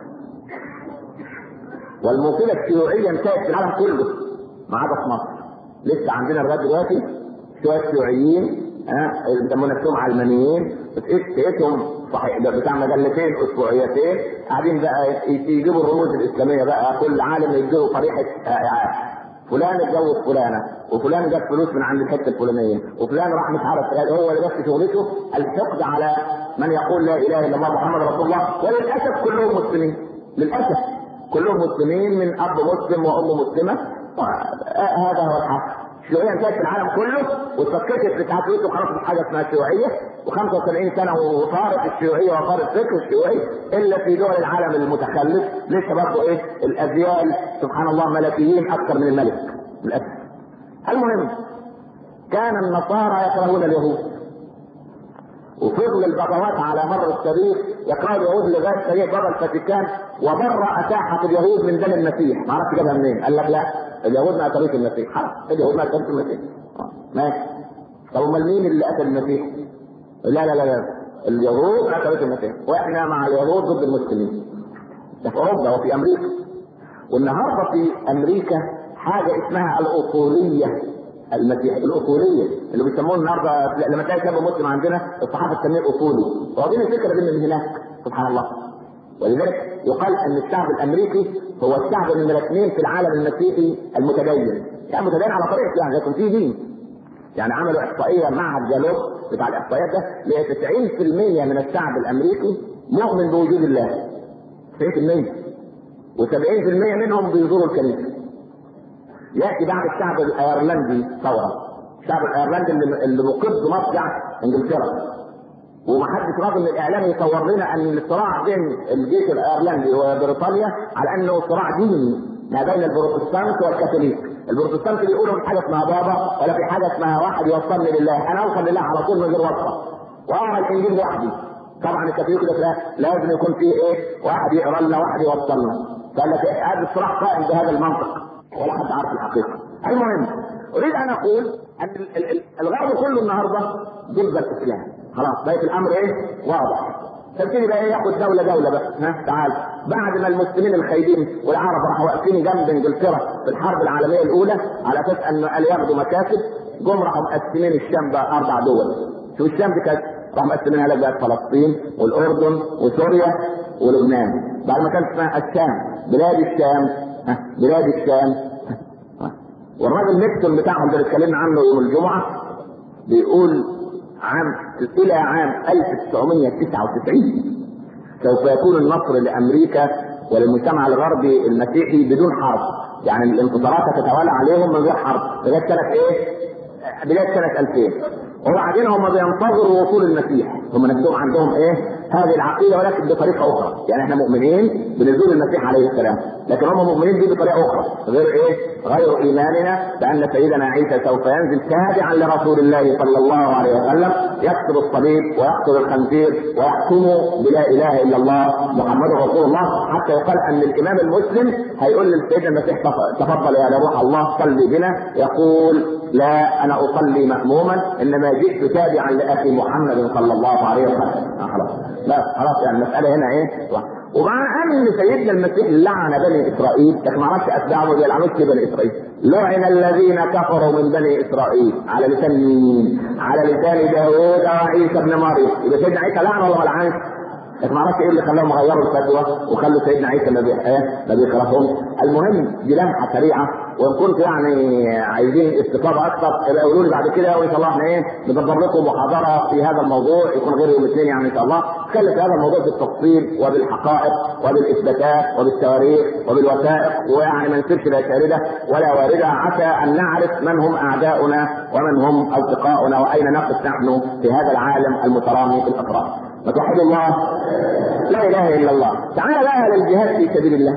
والموصلة الشيوعية انتهت في العالم كله ما عدا في مصر. لسه عندنا لغاية دلوقتي شوية شيوعيين ها يسمون نفسهم علمانيين تقيتهم صحيح بتاع مجلتين اسبوعيتين قاعدين بقى يجيبوا الرموز الاسلاميه بقى كل عالم يديله طريقه فلان اتجوز فلانه وفلان جاب فلوس من عند الحته الفلانيه وفلان راح مش عارف هو اللي بس شغلته الحقد على من يقول لا اله الا الله محمد رسول الله وللاسف كلهم مسلمين للاسف كلهم مسلمين من اب مسلم وام مسلمه هذا هو الحق الشيوعيه انتهت في العالم كله واتفككت في تعافيته وخلاص مش حاجه اسمها شيوعيه و75 سنه وصارت الشيوعيه وصار الفكر الشيوعي الا في دول العالم المتخلف لسه برضه ايه الاجيال سبحان الله ملكيين اكثر من الملك للاسف. المهم كان النصارى يكرهون اليهود وفضل البغوات على مر التاريخ يقرأ اليهود لغايه تاريخ بابا الفاتيكان وبرأ ساحه اليهود من دم المسيح ما اعرفش جابها منين قال لك لا اليهود ما قتلوش المسيح خلاص اليهود ما قتلوش المسيح ماشي طب امال مين اللي قتل المسيح؟ لا لا لا لا اليهود ما قتلوش المسيح واحنا مع اليهود ضد المسلمين ده في اوروبا وفي امريكا والنهارده في امريكا حاجه اسمها الاصوليه المسيح الاصوليه اللي بيسموه النهارده لما تلاقي شاب مسلم عندنا الصحافه تسميه اصولي واخدين الفكره دي من هناك سبحان الله ولذلك يقال ان الشعب الامريكي هو الشعب نمرة اثنين في العالم المسيحي المتدين يعني متدين على طريقه يعني لكن في دين يعني عملوا احصائيه معهد جالوب بتاع الاحصائيات ده ل 90% من الشعب الامريكي مؤمن بوجود الله 90% و70% منهم بيزوروا الكنيسه ياتي بعد الشعب الايرلندي ثوره الشعب الايرلندي اللي, اللي مقد مصنع انجلترا ومحدش راضي من الاعلام يصور لنا ان الصراع بين الجيش الايرلندي وبريطانيا على انه صراع ديني ما بين البروتستانت والكاثوليك البروتستانت بيقولوا في حاجه اسمها بابا ولا في حاجه اسمها واحد يوصلني لله انا اوصل لله على طول من غير وصفه واقرا الانجيل لوحدي طبعا الكاثوليك ده لازم يكون فيه ايه واحد يقرا لنا واحد يوصلنا قال لك هذا الصراع قائم بهذا المنطق ولا حد عارف الحقيقه المهم اريد ان اقول ان الغرب كله النهارده ضد الاسلام خلاص بقيت الامر ايه واضح تبتدي بقى ايه ياخد دوله دوله بس ها تعال بعد ما المسلمين الخايبين والعرب راحوا واقفين جنب انجلترا في الحرب العالميه الاولى على اساس انه قال ياخدوا مكاسب جم راحوا مقسمين الشام بقى اربع دول شو الشام دي كانت راحوا مقسمينها لك بقى فلسطين والاردن وسوريا ولبنان بعد ما كانت اسمها الشام بلاد الشام ها بلاد الشام والراجل نيكسون بتاعهم اللي اتكلمنا عنه يوم الجمعه بيقول عام الى عام 1999 سوف يكون النصر لامريكا وللمجتمع الغربي المسيحي بدون حرب يعني الانتصارات تتوالى عليهم من غير حرب لغايه سنه ايه؟ بدايه سنه 2000 وبعدين هم بينتظروا وصول المسيح هم نفسهم عندهم ايه؟ هذه العقيده ولكن بطريقه اخرى يعني احنا مؤمنين بنزول المسيح عليه السلام لكن هم مؤمنين به بطريقه اخرى غير ايه؟ غير ايماننا بان سيدنا عيسى سوف ينزل تابعا لرسول الله صلى الله عليه وسلم يقتل الصليب ويقتل الخنزير ويحكم بلا اله الا الله محمد رسول الله حتى يقال ان الامام المسلم هيقول لسيدنا المسيح تفضل يا روح الله صلي بنا يقول لا انا اصلي ماموما انما جئت تابعا لاخي محمد صلى الله عليه وسلم آه خلاص لا خلاص يعني المساله هنا ايه ومع ان سيدنا المسيح لعن بني اسرائيل لكن ما عرفش اتباعه ما بيلعنوش في بني اسرائيل لعن الذين كفروا من بني اسرائيل على لسان مين؟ على لسان داوود وعيسى ابن مريم يبقى سيدنا عيسى لعن ولا ما لعنش؟ لكن ما اعرفش ايه اللي خلاهم غيروا الفتوى وخلوا سيدنا عيسى ما بي- إيه؟ ما بيكرههم المهم دي لمحه سريعه وان كنت يعني عايزين استفاضه اكثر يبقى قولوا لي بعد كده وان شاء الله احنا ايه ندبر لكم محاضره في هذا الموضوع يكون غير يوم الاثنين يعني ان شاء الله نتكلم في هذا الموضوع بالتفصيل وبالحقائق وبالاثباتات وبالتواريخ وبالوثائق ويعني ما نسيبش لا شارده ولا وارده عسى ان نعرف من هم اعداؤنا ومن هم اصدقاؤنا واين نقف نحن في هذا العالم المترامي في الاطراف. وتوحد الله لا اله الا الله. تعال بقى للجهاد في سبيل الله.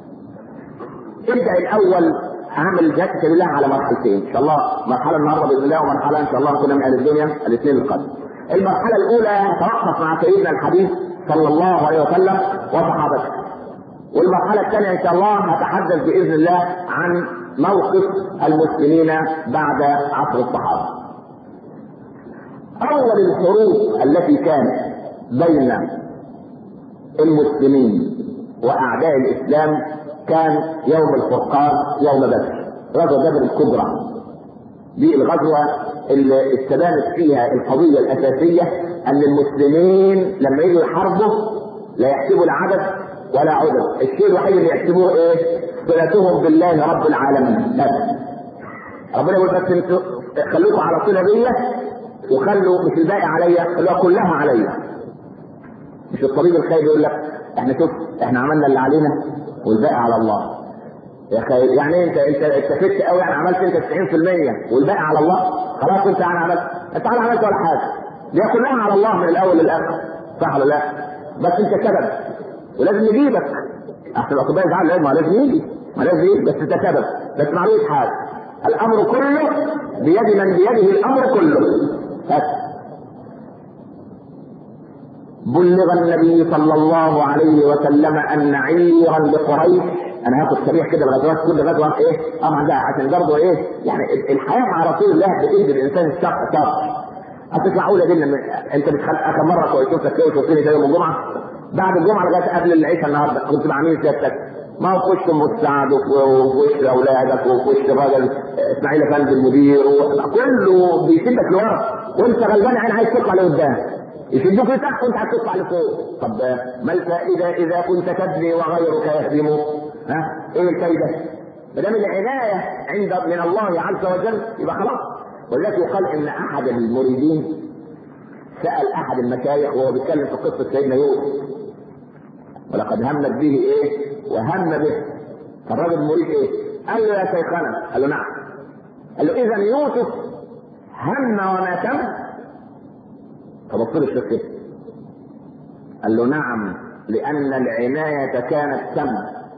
ابدا الاول عمل الجهاد في سبيل الله على مرحلتين ان شاء الله مرحله النهارده باذن الله ومرحله ان شاء الله نكون من اهل الدنيا الاثنين القادم. المرحله الاولى توقف مع سيدنا الحبيب صلى الله عليه وسلم وصحابته. والمرحله الثانيه ان شاء الله هتحدث باذن الله عن موقف المسلمين بعد عصر الصحابه. اول الحروب التي كانت بين المسلمين واعداء الاسلام كان يوم الفرقان يوم بدر غزوه بدر الكبرى دي الغزوه اللي استبانت فيها القضيه الاساسيه ان المسلمين لما يجوا يحاربوا لا يحسبوا العدد ولا عدد الشيء الوحيد اللي يحسبوه ايه صلتهم بالله رب العالمين بس ربنا يقول بس انتوا خليكم على صله بيا وخلوا مش الباقي عليا خلوها كلها عليا مش الطبيب الخير يقول لك احنا شوف احنا عملنا اللي علينا والباقي على الله يا اخي يعني إيه انت انت استفدت قوي يعني عملت انت 90% والباقي على الله خلاص انت انا عملت انت انا عملت ولا حاجه دي كلها على الله من الاول للاخر صح ولا لا؟ بس انت سبب ولازم نجيبك احسن الاطباء يزعلوا لازم ما لازم يجي ما لازم يجي بس انت سبب بس معلومه حاجه الامر كله بيد من بيده الامر كله بس بلغ النبي صلى الله عليه وسلم ان عيرا لقريش انا هاخد سريع كده بغزوات كل غزوه ايه طبعا ده عشان برضه ايه يعني الحياه مع رسول الله بتدي الانسان الشق شق هتطلعوا لي دي انت بتخلق اخر مره شفتك كده وشفتني كده يوم الجمعه بعد الجمعه لغايه قبل العشاء النهارده كنت مع مين سيادتك؟ ما هو في وش ام السعد وفي وش اولادك وفي وش الراجل اسماعيل افندي المدير كله بيشدك لورا وانت غلبان عين عايز تطلع لقدام يشدوك لتحت وانت عايز تطلع لفوق طب ما الفائده اذا كنت تبني وغيرك يهدم ها ايه الفايده؟ ما دام العنايه عند من الله عز وجل يبقى خلاص ولذلك يقال ان احد المريدين سال احد المشايخ وهو بيتكلم في قصه سيدنا يوسف ولقد همت به ايه؟ وهم به فالراجل المريد ايه؟ قال له يا شيخنا قال له نعم قال له اذا يوسف هم وما تم فبص له الشيخ كده قال له نعم لان العنايه كانت تم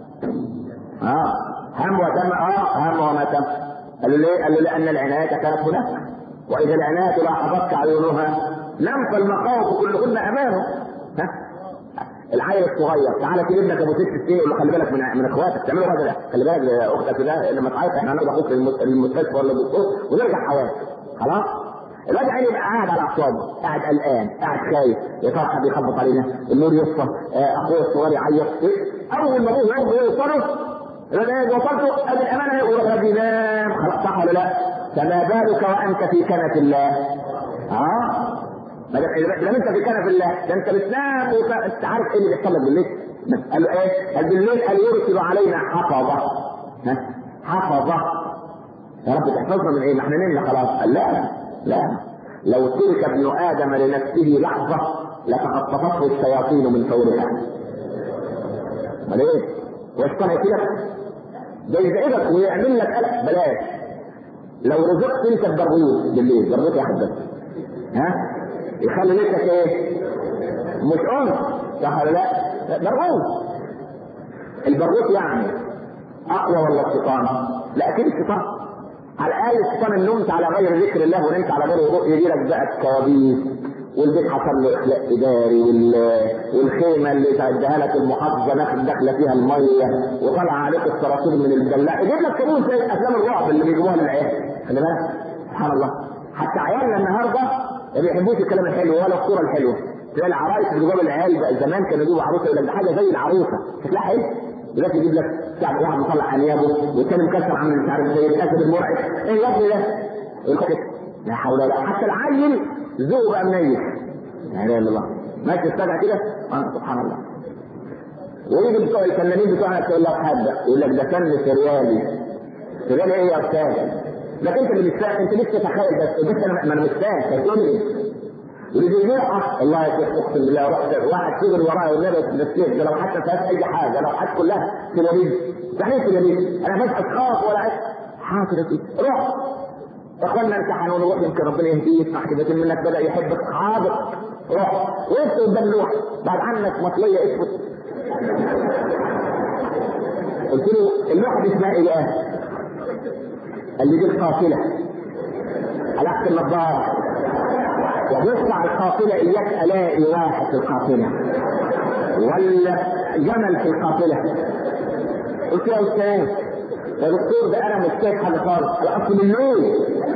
اه هم وتم اه هم وما تم قال له ليه؟ قال له لان العنايه كانت هناك واذا العنايه لاحظتك عيونها نم فالمخاوف كلهن امامه ها العيل الصغير تعالى كده ابنك ابو ست سنين يقول له خلي بالك من من اخواتك تعملوا هذا لا خلي بالك اختك ده لما تعيط احنا هناخد اخوك للمستشفى ولا الدكتور ونرجع حوالي خلاص الواد عيني يبقى قاعد على اعصابه قاعد قلقان قاعد خايف يا ترى حد يخبط علينا النور يصفى اخويا الصغير يعيط اول ما ابوه يقوم يوصله اذا وصلته ادي الامانه يقول بينام خلاص صح ولا لا؟ فما بالك وانت في كنف الله اه ما دام انت في كنف الله ده انت بتنام وانت عارف ايه اللي بيحصل لك بالليل قال له ايه؟ قال بالليل قال يرسل علينا حفظه ها حفظه يا رب تحفظنا من ايه؟ ما احنا نمنا خلاص قال لا لا لو ترك ابن ادم لنفسه لحظه لتخطفته الشياطين من فورها امال ايه؟ والشيطان يكلك ده يزعجك ويعمل لك قلق بلاش لو رزقت انت ببرغوث بالليل برغوث واحد بس ها يخلي ليلتك ايه؟ مش انس صح ولا لا؟ برغوث البرغوث يعني اقوى ولا الشيطان؟ لا اكيد الشيطان على الاقل الشيطان ان نمت على غير ذكر الله ونمت على غير وضوء يجي لك بقى الكوابيس والبيت حصل له اخلاء اداري وال... والخيمه اللي تعدها لك المحافظه داخل داخله فيها الميه وطلع عليك الصراصير من البلاء يجيب لك كابوس زي افلام الرعب اللي بيجيبوها للعيال خلي بالك سبحان الله حتى عيالنا النهارده ما بيحبوش الكلام الحلو ولا الصوره الحلوه تلاقي العرايس اللي جواب العيال بقى زمان كانوا يجيبوا عروسه يقول لك ده حاجه زي العروسه شكلها حلو دلوقتي يجيب لك شعب واحد مطلع انيابه والثاني مكسر عامل مش عارف زي الاسد المرعب ايه يا ابني ده؟ يقول لا حول ولا حتى العيل ذوقه بقى منيل لا اله الا الله ماشي السبع كده آه سبحان الله ويجي بتوع الفنانين بتوعنا يقول لك حد يقول لك ده فن سريالي سريالي ايه يا استاذ؟ لكن انت اللي مش فاهم انت لسه تخيل بس بس انا ما انا مش فاهم هتقول لي ولذي والله يا شيخ اقسم بالله رحت واحد تجري ورايا والنبي نسيت ده لو حتى فيهاش اي حاجه لو حتى كلها تلاميذ يعني ايه تلاميذ؟ انا مش اتخاف ولا عارف حاضر يا سيدي روح اخوانا امتحن ونروح يمكن ربنا يهديه يسمع كلمتين منك بدا يحبك حاضر روح وقفت قدام لوح بعد عنك مطليه اسكت قلت له اللوحه دي اسمها ايه؟ قال لي دي القافله قلعت النظاره ويطلع القافله اياك الاقي واحد في القافله ولا جمل في القافله قلت يا استاذ يا دكتور ده انا مش شايف حاجه خالص انا اصل الليل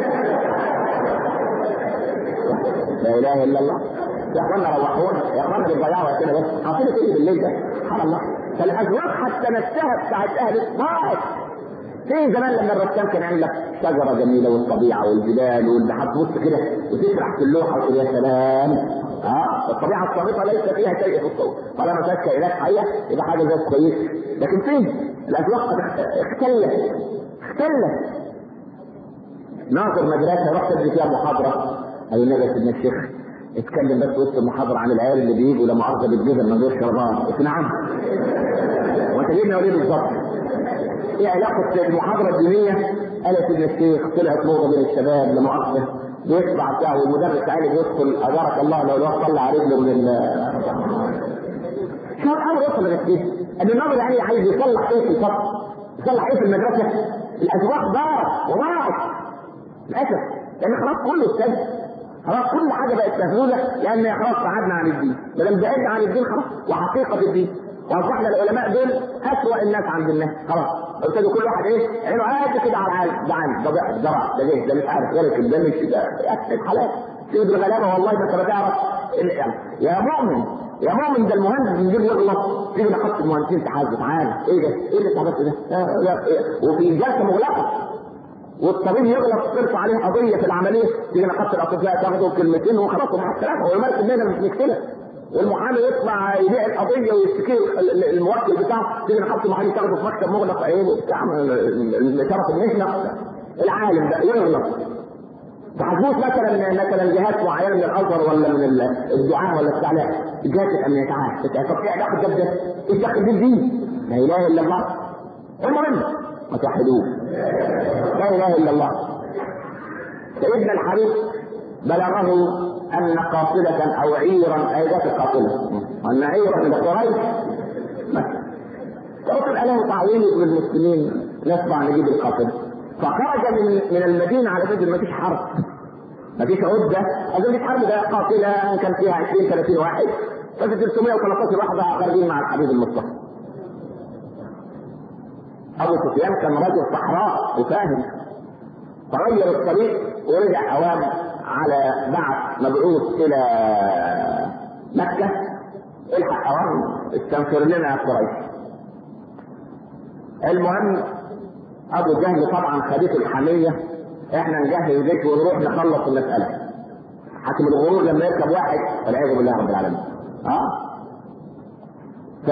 لا اله الا الله يا اخوانا روحونا يا اخوانا بتضيعوا كده بس قافله ايه بالليل ده سبحان الله فالازواج حتى نفسها بتاعت اهل الطائف في زمان لما الرسام كان عندك شجره جميله والطبيعه والجبال والبحر تبص كده وتسرح في اللوحه وتقول يا سلام اه الطبيعه الصامته ليس فيها شيء في الصور طالما فيها كائنات حيه يبقى حاجه زي كويسه لكن فين؟ الاذواق قد اختلت اختلت ناظر مدرسه رحت ادري فيها محاضره قال النبي سيدنا الشيخ اتكلم بس وسط المحاضره عن العيال اللي بيجوا لما مؤاخذه بالجبل من غير شربان قلت نعم وانت جبنا وليه بالظبط؟ ايه علاقه المحاضره الدينيه؟ قال يا سيدنا الشيخ طلعت موضه بين الشباب لا مؤاخذه بيطلع بتاعه والمدرس عالي بيدخل اجارك الله لو الواد طلع عليه من ال شو الامر وصل لغايه ان الناظر يعني عايز يصلح ايه في الفصل؟ يصلح ايه في المدرسه؟ الاذواق ضاعت وضاعت للاسف لان خلاص كله استنى خلاص كل حاجه بقت مهزوله لان خلاص بعدنا عن الدين ما دام بعدنا عن الدين خلاص وحقيقه الدين واصبحنا العلماء دول اسوأ الناس عند الناس خلاص ابتدوا كل واحد ايه عينه قد كده على العالم ده عالم ده ضعف ده رع ده جه ده مش عارف غير ده مش ده اكتب حلال سيد الغلابه والله ما انت بتعرف يا مؤمن يا مؤمن ده المهندس بيجيب يغلط تيجي نحط المهندسين تحاسب تعالى ايه ده؟ ايه اللي اتعملت ده؟ آه وفي جلسه مغلقه والطبيب يغلط ترفع عليه قضيه في العمليه تيجي نحط الاطباء تاخدوا كلمتين وخلاص ومع السلامه ويمارس المهنه مش مشكله والمحامي يطلع يبيع القضيه ويشتكي الموكل بتاعه تيجي نحط محامي تاخده في مكتب مغلق عينه وبتاع شرف المهنه العالم ده يغلط تحاسبوش مثلا مثلا جهات معينه من الازهر ولا من الدعاء ولا بتاع لا جهات الامنيه تعال طب ايه علاقه ده بده؟ ايش دخل بالدين؟ لا اله الا الله المهم ما توحدوه لا اله الا الله سيدنا الحبيب بلغه ان قافله او عيرا اي ذات القافله وان عيرا من قريش فقل له تعويل للمسلمين نطلع نجيب القافله فخرج من من المدينه على فكره ما فيش حرب ما فيش عده اظن فيش حرب ده قافله كان فيها 20 30 واحد ففي 313 واحد خارجين مع الحبيب المصطفى ابو سفيان كان رجل صحراء وفاهم فغير الطريق ورجع اوام على بعث مبعوث الى مكه الحق اوام استنفر لنا يا قريش المهم ابو جهل طبعا خدته الحميه احنا نجهز جيش ونروح نخلص المساله حاكم الغرور لما يركب واحد والعياذ بالله رب العالمين اه ف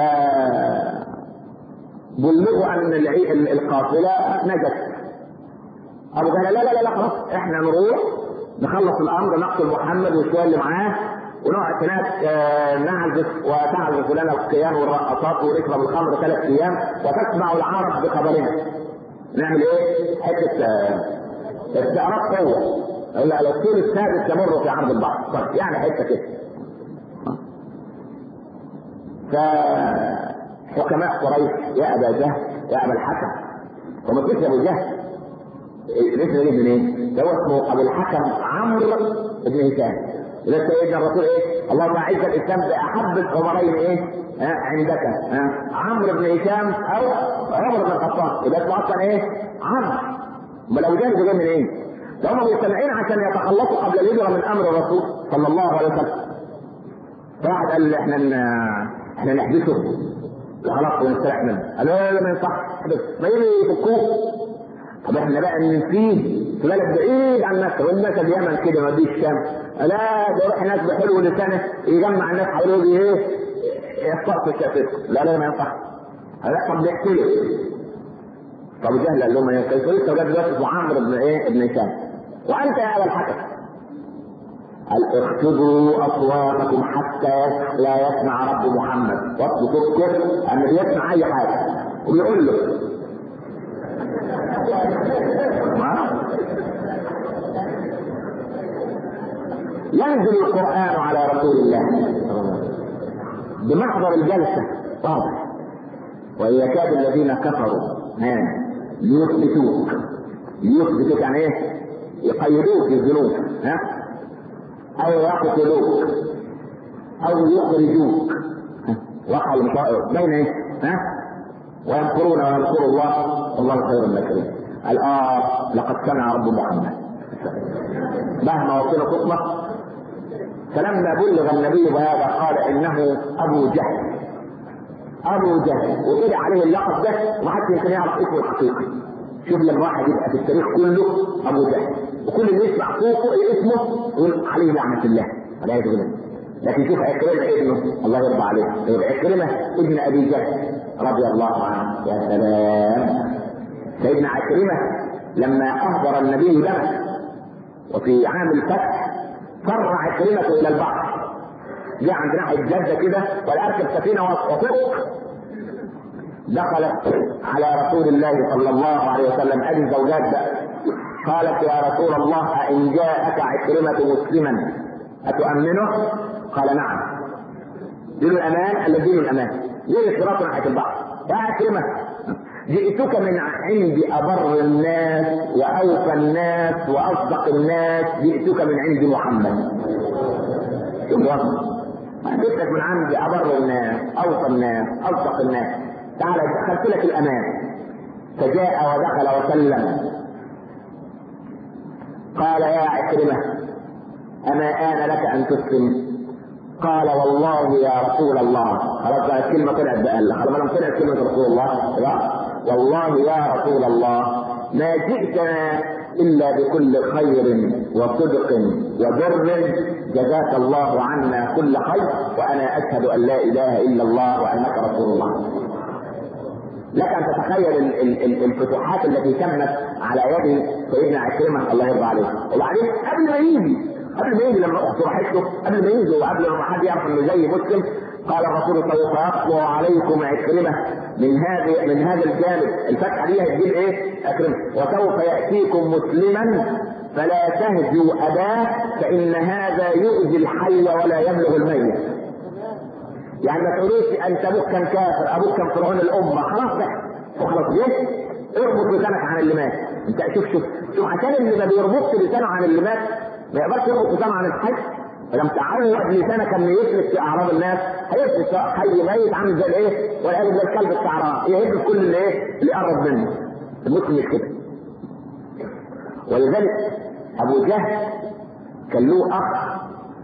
بلغوا ان القافله نجت ابو جهل لا لا لا, لا خلاص احنا نروح نخلص الامر نقتل محمد والشويه اللي معاه ونقعد هناك نعزف وتعزف لنا القيام والرقصات ونشرب الخمر ثلاث ايام وتسمع العرب بخبرنا. نعمل ايه؟ حته استعراض قوه. الطول السادس يمر في عرض البحر. طيب يعني حته كده. فحكماء قريش يا ابا جهل يا ابا الحكم وما فيش ابو جهل الاسم ده منين؟ ده هو اسمه ابو الحكم عمرو بن هشام اذا سيدنا الرسول ايه؟ اللهم اعز الاسلام باحب العمرين ايه؟ ها عندك ها عمرو بن هشام او عمر بن الخطاب يبقى اسمه اصلا ايه؟ عمرو امال ابو جهل جاي منين؟ إيه؟ ده هم مجتمعين عشان يتخلصوا قبل الهجره من امر الرسول صلى الله عليه وسلم. واحد قال احنا احنا نحبسه خلاص ونستريح منه قال لا لا ما ينفعش ما يجي يفكوه طب احنا بقى ننسيه في بلد بعيد عن مكه والناس اليمن كده ما فيش الشام لا ده يروح هناك بحلو لسانه يجمع الناس حواليه ايه يخطأ في شافته لا لا ما ينفع هذا طب بيحكي له طب جهل قال لهم ايه كيف لسه ولاد دلوقتي اسمه عمرو بن ايه ابن هشام وانت يا ابا الحكم قال اخفضوا اصواتكم حتى لا يسمع رب محمد وقت تذكر ان بيسمع اي حاجه وبيقول له ما؟ ينزل القران على رسول الله بمحضر الجلسه واضح وان يكاد الذين كفروا ها ليثبتوك ليثبتوك يعني ايه؟ يقيدوك يزنوك ها؟ او يقتلوك او يخرجوك وقع المصائب بين ايه؟ ها؟ ويمكرون ويمكر الله والله خير الماكرين قال اه لقد سمع رب محمد مهما وصل خطبه فلما بلغ النبي بهذا قال انه ابو جهل ابو جهل وطلع عليه اللقب ده وما حدش يمكن يعرف اسمه الحقيقي شوف لما واحد يبقى في التاريخ كله ابو جهل وكل اللي يسمع صوته اسمه يقول عليه لعنه الله ولا يدخل لكن شوف عكرمه ابنه الله يرضى عليه يقول عكرمه ابن ابي جهل رضي الله عنه يا سلام سيدنا عكرمه لما اهدر النبي دمشق وفي عام الفتح فر عكرمه الى البحر جاء عند ناحيه جده كده والاركب سفينه وفوق دخلت على رسول الله صلى الله عليه وسلم ادي زوجات بقى قالت يا رسول الله أإن جاءك عكرمة مسلما أتؤمنه؟ قال نعم. دين الأمان الذي دين الأمان. ليه الصراط ناحية البحر؟ يا عكرمة جئتك من عند أبر الناس وأوفى الناس وأصدق الناس جئتك من عند محمد. شوف جئتك من عند أبر الناس أوفى الناس أصدق الناس تعال دخلت لك الأمان فجاء ودخل وسلم قال يا عكرمة أما آن لك أن تسلم قال والله يا رسول الله خلاص بقى الكلمة طلعت بقى خلاص لما طلعت كلمة رسول الله لا والله يا رسول الله ما جئتنا إلا بكل خير وصدق وبر جزاك الله عنا كل خير وأنا أشهد أن لا إله إلا الله وأنك رسول الله لك ان تتخيل الفتوحات التي تمت على يد سيدنا عكرمه الله يرضى عليه وبعدين قبل ما يجي قبل ما يجي لما اخته راحت له قبل ما يجي وقبل ما حد يعرف انه جاي مسلم قال الرسول سوف يقوى عليكم عكرمه من هذا من هذا الجانب الفتحه دي هتجيب ايه؟ عكرمه وسوف ياتيكم مسلما فلا تهجوا اباه فان هذا يؤذي الحي ولا يبلغ الميت يعني ما تقوليش انت ابوك كان كافر ابوك كان فرعون الامه خلاص بقى اخلص ليه؟ اربط لسانك عن اللي مات انت شوف شوف شوف عشان اللي ما بيربطش لسانه عن اللي مات ما يقدرش يربط لسانه عن الحي فلما تعود لسانك ان يسلك في اعراض الناس هيسلك حي ميت عامل زي الايه؟ والعياذ بالله الكلب السعران يهد كل اللي ايه؟ اللي قرب منه المسلم مش كده ولذلك ابو جهل كان له اخ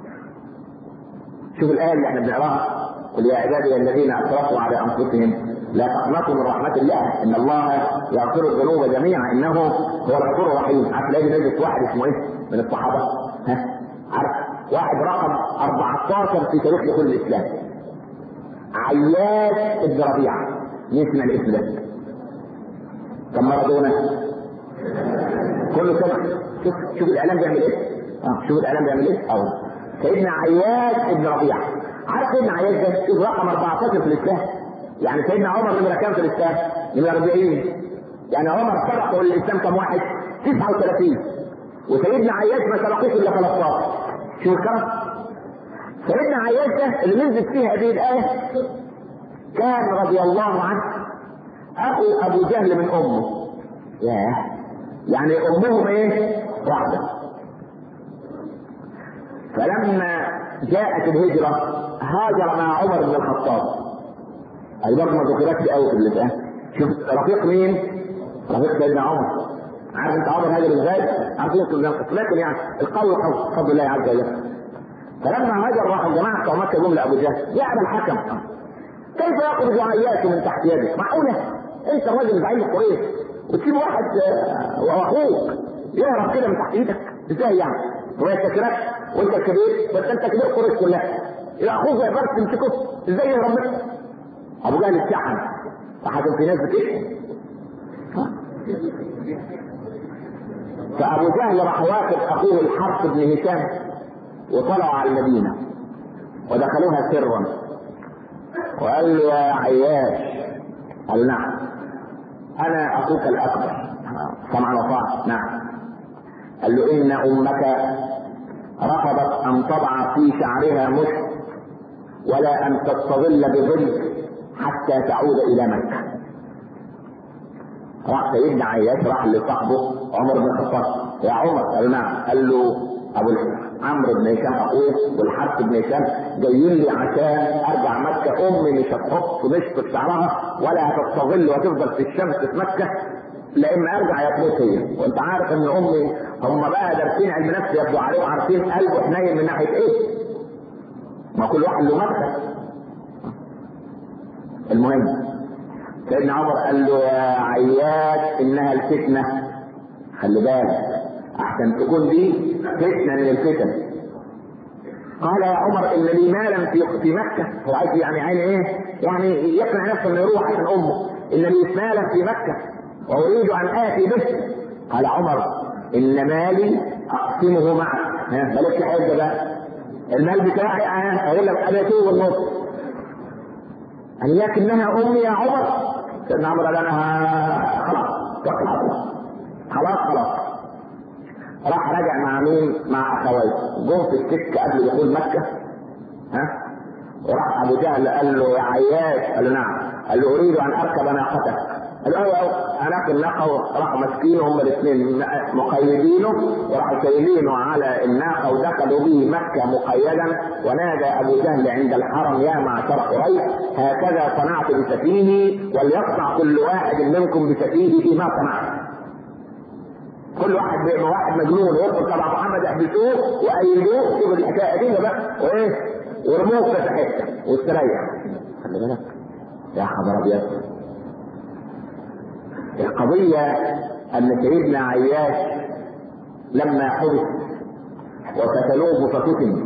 شوف الايه اللي احنا بنقراها قل يا عبادي الذين اسرفوا على انفسهم لا تقنطوا من رحمة الله إن الله يغفر الذنوب جميعا إنه هو الغفور الرحيم عارف تلاقي نجد واحد اسمه إيه من الصحابة ها عارف واحد رقم 14 في تاريخ دخول الإسلام عياش بن ربيعة مين اسمع الاسم ده؟ كم مارادونا؟ كله سمع شوف شوف الإعلام بيعمل إيه؟ اه شوف الإعلام بيعمل إيه؟ أه سيدنا عياش بن ربيعة عارف سيدنا عياش ده شوف رقم 14 في الإسلام يعني سيدنا عمر نمرة كام في الإسلام؟ نمرة 40 يعني عمر سبق الإسلام كم واحد؟ 39 وسيدنا عياش ما سبقوش إلا 13 شوف الكرم سيدنا عياش ده اللي نزلت فيه هذه الآية كان رضي الله عنه أخو أبو جهل من أمه ياه يعني أمهم إيه؟ واحدة فلما جاءت الهجرة هاجر مع عمر بن الخطاب أي برضه ما ذكرتش قوي في اللسان شوف رفيق مين؟ رفيق سيدنا عمر عارف انت عمر هاجر ازاي؟ عارفين لكن يعني القول قول بفضل الله عز وجل فلما هاجر راح الجماعه بتوع مكه جم لابو جهل يا ابا الحكم كيف يخرج عياش من تحت يدك؟ معقوله؟ انت الراجل زعيم قريش وتسيب واحد آه، واخوك يهرب كده من تحت ايدك ازاي يعني؟ هو يفتكرك وانت الكبير بس انت كبير قريش كلها يبقى اخوك ما يقدرش تمسكه ازاي يهرب منك؟ ابو جهل اتشحن فحكم في ناس بتشحن فابو جهل راح واخد اخوه الحرث بن هشام وطلعوا على المدينه ودخلوها سرا وقال له يا عياش قال نعم انا اخوك الاكبر سمعا وطاعة نعم قال له ان امك رفضت ان تضع في شعرها مشت ولا ان تستظل بظل حتى تعود الى مكه راح سيدنا عياش راح لصاحبه عمر بن الخطاب يا عمر قال نعم قال له ابو عمرو بن هشام اخويا والحارث بن هشام جايين لي عشان ارجع مكه امي مش هتحط مشط في شعرها ولا هتستظل وتفضل في الشمس في مكه لا اما ارجع يا تموت هي وانت عارف ان امي هم بقى دارسين علم نفس يبدو عليه وعارفين قلبه حنين من ناحيه ايه ما كل واحد له مدخل المهم سيدنا عمر قال له يا عياش انها الفتنه خلي بالك احسن تكون دي فتنه من الفتن قال يا عمر ان لي مالا في في مكه هو عايز يعني عين ايه؟ يعني يقنع نفسه انه يروح عشان امه ان لي مالا في مكه واريد ان اتي به قال عمر ان مالي اقسمه معك ها مالكش حجه بقى المال بتاعي اقول لك ابيته والنص قال لكنها امي يا عمر سيدنا عمر قال انا خلاص خلاص خلاص راح رجع مع مين؟ مع اخويه جم في السكه قبل دخول مكه ها وراح ابو جهل قال له يا عياش قال له نعم قال له اريد ان اركب ناقتك قال له ايوه انا الناقه راحوا ماسكينه هم الاثنين مقيدينه وراحوا شايلينه على الناقه ودخلوا به مكه مقيدا ونادى ابو جهل عند الحرم يا معشر قريش هكذا صنعت بسفيهي وليقطع كل واحد منكم بسفيهه فيما صنعت كل واحد واحد مجنون يدخل تبع محمد يحبسوه وايدوه شوف الحكايه دي بقى وايه ورموه في حته واستريح خلي بالك يا خبر ابيض القضية أن سيدنا عياش لما حدث وقتلوه ففتن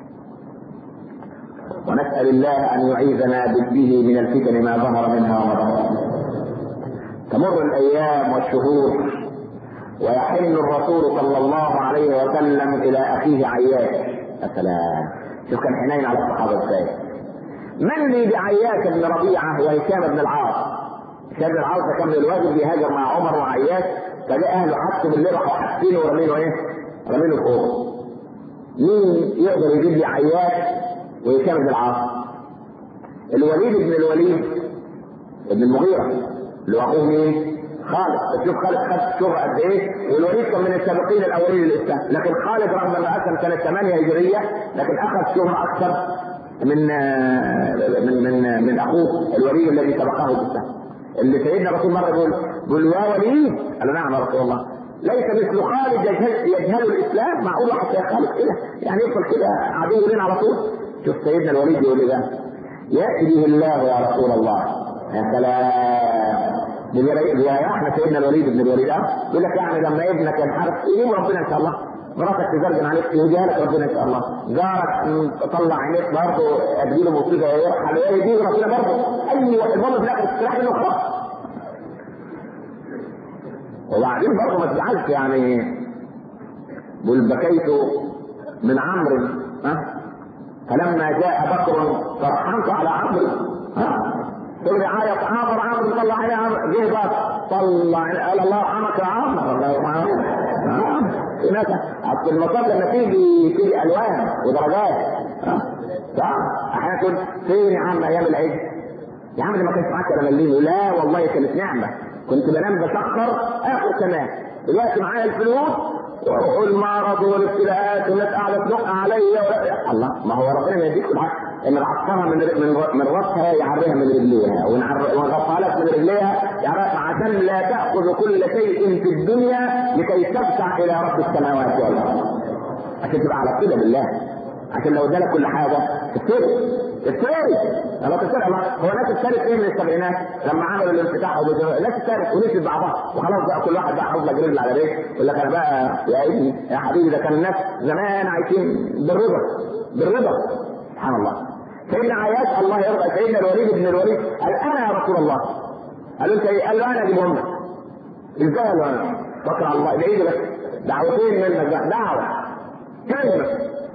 ونسأل الله أن يعيذنا به من الفتن ما ظهر منها وما بطن تمر الأيام والشهور ويحن الرسول صلى الله عليه وسلم الى اخيه عياش السلام شوف كان حنين على الصحابه ازاي من لي بعياش بن ربيعه وهشام بن العاص هشام بن العاص كان من الواجب بيهاجر مع عمر وعياش فجاء اهله حسوا بالليل راحوا حاسينه ورمينه ايه؟ رمينه فوق مين يقدر يجيب لي عياش وهشام بن العاص؟ الوليد بن الوليد ابن المغيره اللي هو اخوه مين؟ خالد شوف خالد خد شهرة قد ايه والوليد كان من السابقين الاولين للاسلام لكن خالد رغم انه اسلم سنه 8 هجريه لكن اخذ شهرة اكثر من من من من اخوه الوليد الذي سبقه بالاسلام اللي سيدنا الرسول مره يقول يقول يا وليد قال نعم يا رسول الله ليس مثل خالد يجهل, يجهل الاسلام معقول حتى يا خالد كده يعني يدخل كده عدو لنا على طول شوف سيدنا الوليد يقول ايه ياتي به الله يا رسول الله يا سلام احنا سيدنا الوليد بن الوليد يقول لك يعني لما ابنك ينحرف يجيب ربنا ان شاء الله مراتك تزرجن عليك يجيها لك ربنا ان شاء الله جارك تطلع عينيك برضه اديله مصيبه يرحل يجيب ربنا برضه اي المهم في الاخر تستريح منه خلاص وبعدين برضه ما تزعلش يعني بقول بكيت من عمرو ها فلما جاء بكر فرحمت على عمرو ها تقول عارف عمر عمر طلع عليه عمر جه بس طلع قال الله يرحمك يا عمر الله يرحمك في ناس اصل المطار لما تيجي تيجي الوان ودرجات صح؟ احيانا كنت فين يا عم ايام العيد؟ يا عم ما كانش معاك ولا مليم لا والله كانت نعمه كنت بنام بسخر اخر كمان دلوقتي معايا الفلوس والمرض والابتلاءات والناس قاعده تنق عليا الله ما هو ربنا ما يديك ان رعصها من من من راسها يعريها من رجليها ونغطها لك من رجليها يعرفها عشان لا تاخذ كل شيء في الدنيا لكي تدفع الى رب السماوات والارض عشان تبقى على كده بالله عشان لو ادالك كل حاجه تفتكر الثاني انا تسال الله هو الناس ابتدت ايه من السبعينات لما عملوا الانفتاح الناس ابتدت ونسيت بعضها وخلاص بقى كل واحد بقى حافظ لك رجل على رجل يقول لك انا بقى يا ابني يا حبيبي ده كان الناس زمان عايشين بالرضا بالرضا سبحان الله سيدنا عياش الله يرضى سيدنا الوليد بن الوليد قال انا يا رسول الله قال له انت ايه؟ قال له انا اجيبهم لك ازاي قال له انا فكر على الله ادعي لي بس دعوتين منك بقى دعوه كلمه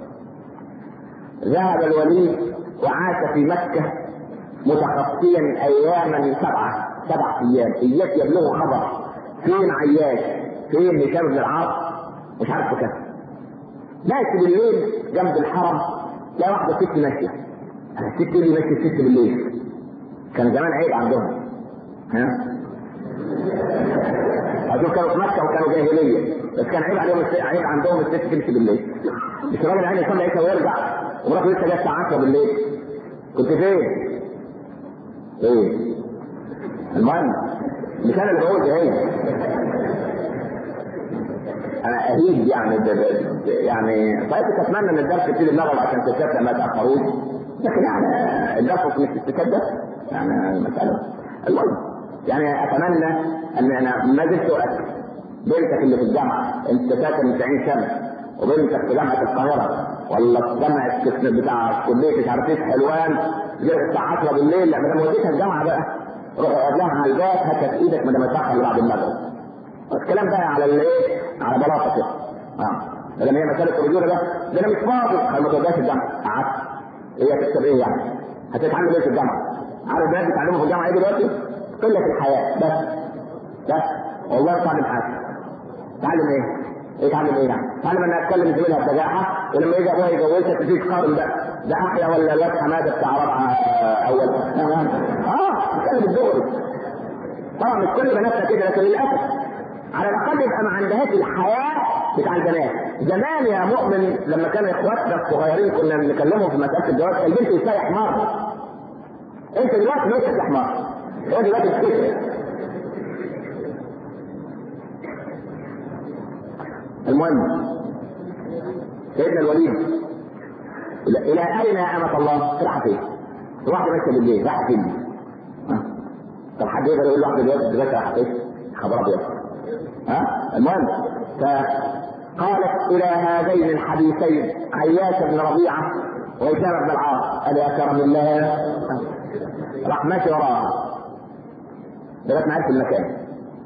ذهب الوليد وعاش في مكة متخطيا أياما سبعة سبع أيام إياك يبلغوا خبر فين عياش فين هشام بن العاص مش عارف كده ماشي بالليل جنب الحرم لا واحدة ست ماشية الست اللي ماشية الست بالليل كان زمان عيب عندهم ها أشوف كانوا في مكة وكانوا جاهلية بس كان عيب عليهم الست عيب عندهم الست تمشي بالليل مش الراجل عيني يصلي عيشة ويرجع ومراته لسه جايه الساعه 10 بالليل كنت فين؟ ايه؟ المهم مش انا اللي بقول هي انا اهيج يعني ب... ب... يعني طيب اتمنى ان الدرس يبتدي المغرب عشان تتكتب ما تاخروش لكن يعني الدرس مش تتكتب يعني المساله المهم يعني اتمنى ان انا ما زلت اؤكد بنتك اللي في الجامعه انت ساكن 90 سنه وبنتك في جامعه القاهره ولا في جامعه بتاع كليه مش عارف ايه حلوان جاي الساعه 10 بالليل لما انا وديتها الجامعه بقى روح قبلها على الباب هات ايدك ما دام يتاخر بعد المغرب الكلام ده على الايه؟ على بلاطه كده اه ما دام هي مساله الرجوله ده ده انا مش فاضي ما توديهاش الجامعه قعدت هي تكسب ايه يعني؟ هتتعلم ايه في الجامعه؟ عارف الناس بيتعلموا في الجامعه ايه دلوقتي؟ قله الحياه بس بس والله تعلم حاجه تعلم ايه؟ يتعلم ايه يعني؟ تعلم انها تتكلم زميلها ببجاحه ولما يجي ابوها يجوزها تجيك قارن ده ده احلى ولا الواد حماده بتاع رابعه اول اه تتكلم الدغري طبعا مش كل بناتنا كده لكن للاسف على الاقل يبقى ما عندهاش الحياه بتاع البنات زمان يا مؤمن لما كانوا اخواتنا الصغيرين كنا بنكلمهم في مساله الجواز البنت ازاي حمار انت دلوقتي ماسك حمار هو دلوقتي بتكتب المهم سيدنا الوليد الى اين يا امة الله؟ راح فين؟ واحدة ماشية بالليل راح فين؟ طب حد يقدر يقول لواحدة دلوقتي دلوقتي راح فين؟ خبر ابيض ها؟ المهم فقالت الى هذين الحديثين عياش بن ربيعة وهشام بن العاص قال يا كرم الله راح ماشي وراها لغايه ما عرف المكان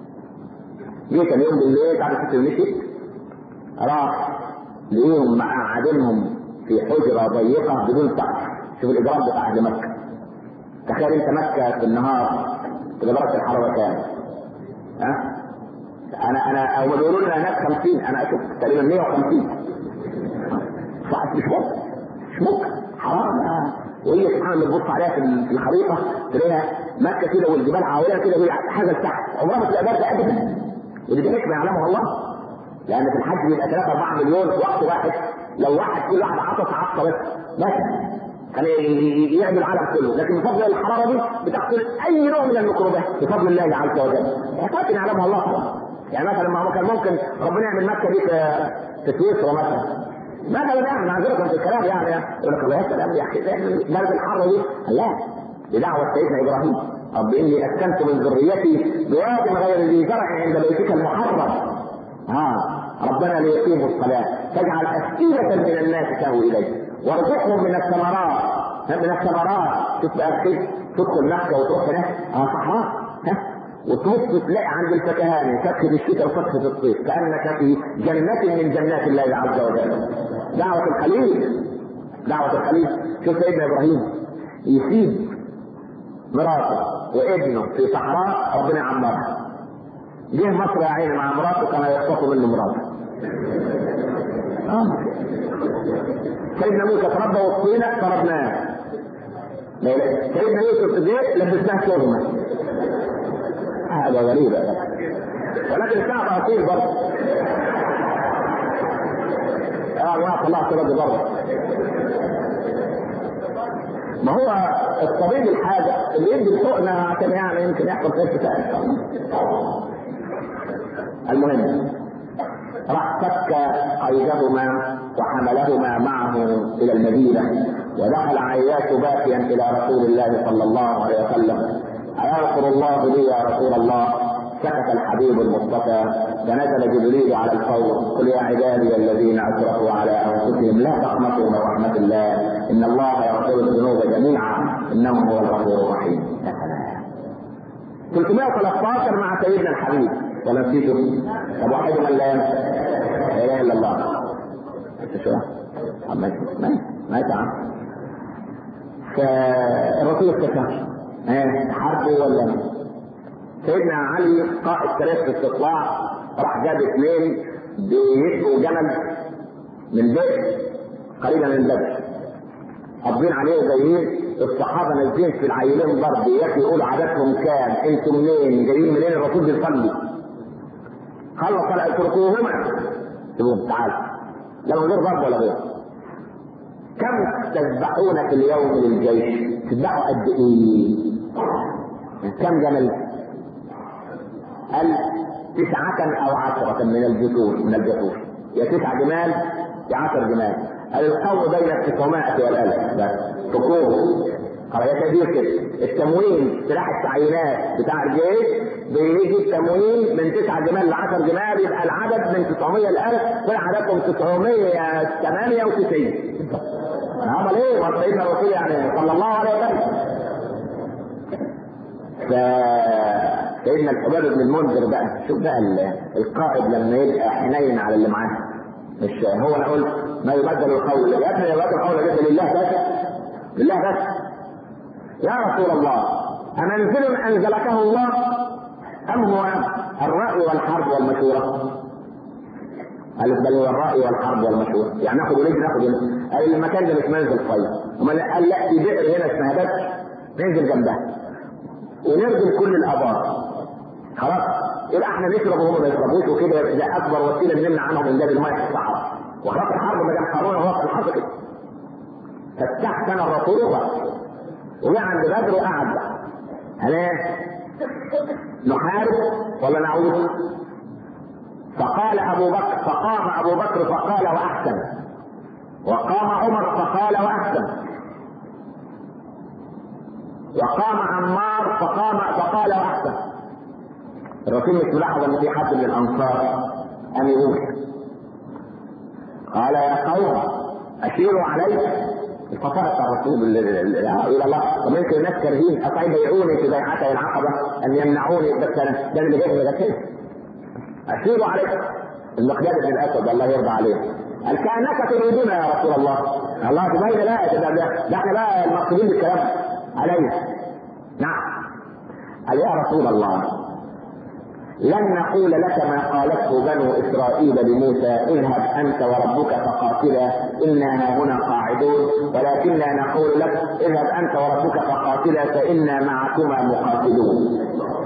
جه كان يوم بالليل بعد ست مشي راح لقيهم مقعدينهم في حجرة ضيقة بدون سقف شوف الإجرام بتاع أهل مكة تخيل أنت مكة في النهار تبقى درجة الحرارة كام؟ ها؟ أنا أنا هم بيقولوا لنا هناك 50 أنا أشوف تقريبا 150 صح مش ممكن مش ممكن حرام وهي سبحان الله تبص عليها في الخريطة تلاقيها مكة كده والجبال عاولة كده وهي حاجة تحت عمرها ما تبقى باردة أبدا ودي حكمة يعلمها الله لان في الحج بيبقى 3 4 مليون في وقت واحد لو واحد كل واحد عطس عطسه بس مثلا كان يعمل العالم كله لكن بفضل الحراره دي بتقتل اي نوع من الميكروبات بفضل الله عز وجل حكايه يعلمها الله طبعا يعني مثلا ما كان ممكن ربنا يعمل مكه دي في سويسرا مثلا مثلا يعني معذره في الكلام يعني يقول لك الله يا سلام يا اخي درجه الحراره دي لا بدعوه سيدنا ابراهيم رب اني اسكنت من ذريتي بواد غير ذي زرع عند بيتك المحرم ها ربنا ليقيموا الصلاة تجعل أفئدة من الناس تهوي إليه وارزقهم من الثمرات من الثمرات شوف بقى كيف تدخل مكة وتروح هناك اه صحراء ها وتبص تلاقي عند الفكهاني فكه الشتاء وفكه الصيف كانك في جنة من جنات الله عز وجل دعوة الخليل دعوة الخليل شوف سيدنا ابراهيم يسيب مراته وابنه في صحراء ربنا يعمرها جه مصر يا عيني مع مراته كان يخطفوا منه مراته آه. سيدنا موسى تربى وسطينا طردناه سيدنا يوسف جه لبسناه كلمه هذا غريب ولكن الكعبة أصيل برضه اه الله الله كده برضه ما هو الطبيب الحاجة اللي يدي الحقنة عشان يعني يمكن يحصل خير ثاني المهم راح فك قيدهما وحملهما معه الى المدينه ودخل عياش باكيا الى رسول الله صلى الله عليه وسلم ايغفر الله لي يا رسول الله سكت الحبيب المصطفى فنزل جبريل على الفور قل يا عبادي الذين اسرفوا على انفسهم لا تقنطوا من رحمه الله ان الله يغفر الذنوب جميعا انه هو الغفور الرحيم 313 مع سيدنا الحبيب ولا نسيته طب واحد من لا لا اله الا الله شو ماشي ماشي ماشي عم فالرسول استفسر ايه حرب ولا سيدنا علي قائد سريع في الاستطلاع راح جاب اثنين بيسقوا جمل من بئر قريبا من بدر قابضين عليه وجايين الصحابه نازلين في العيلين ضرب ياكل يقولوا عددهم كام انتم منين جايين منين الرسول بيصلي خلص قال اتركوهما سيبوهم تعالوا لا من غير ضرب ولا غير كم تذبحون في اليوم للجيش تذبحوا قد ايه كم جمل قال تسعة أو عشرة من الجسور من الجسور يا تسع جمال يا عشر جمال قال القول بين التسعمائة والألف بس ركوب قال يا كبير كده التموين سلاح التعيينات بتاع الجيش بيجي التموين من تسع جمال ل 10 جمال يبقى العدد من 900 ل 1000 طلع عددهم 998 عمل ايه؟ ما سيدنا الرسول يعني صلى الله عليه وسلم ف سيدنا الحباب بن المنذر بقى شوف بقى القائد لما يبقى حنين على اللي معاه مش هو انا قلت ما يبدل القول يا ابني يبدل القول جدا لله بس لله بس يا رسول الله أمنزل أنزلكه الله أم هو الرأي والحرب والمشورة؟ قال بل هو الرأي والحرب والمشورة، يعني ناخد ونجي ناخد قال المكان ده مش منزل طيب، أمال قال لا في بئر هنا اسمها بدر ننزل جنبها ونرجم كل الآبار خلاص يبقى احنا نشرب وهم ما يشربوش وكده ده اكبر وسيله نمنع عنهم من جاب الماء في الصحراء وخلاص الحرب ما دام حرونه هو الحرب كده فاستحسن الرسول وجاء عند بدر وقعد بقى هل نحارب ولا نعود فقال ابو بكر فقام ابو بكر فقال واحسن وقام عمر فقال واحسن وقام عمار فقام فقال واحسن الرسول مش ملاحظ ان في حد من الانصار ان يقول قال يا قوم اشيروا علي فصرف الرسول الى الله وممكن الناس كارهين اطيب يعوني في بيعتي العقبه ان يمنعوني بس انا ده اللي جاي ده كده اشيروا عليك المقداد بن الاسود الله يرضى عليه قال كانك تريدنا يا رسول الله الله تبين لا ده, ده, ده احنا بقى المقصودين بالكلام علينا نعم قال يا رسول الله لن نقول لك ما قالته بنو اسرائيل لموسى اذهب انت وربك فقاتلا انا هنا قاعدون ولكننا نقول لك اذهب انت وربك فقاتلا فانا معكما مقاتلون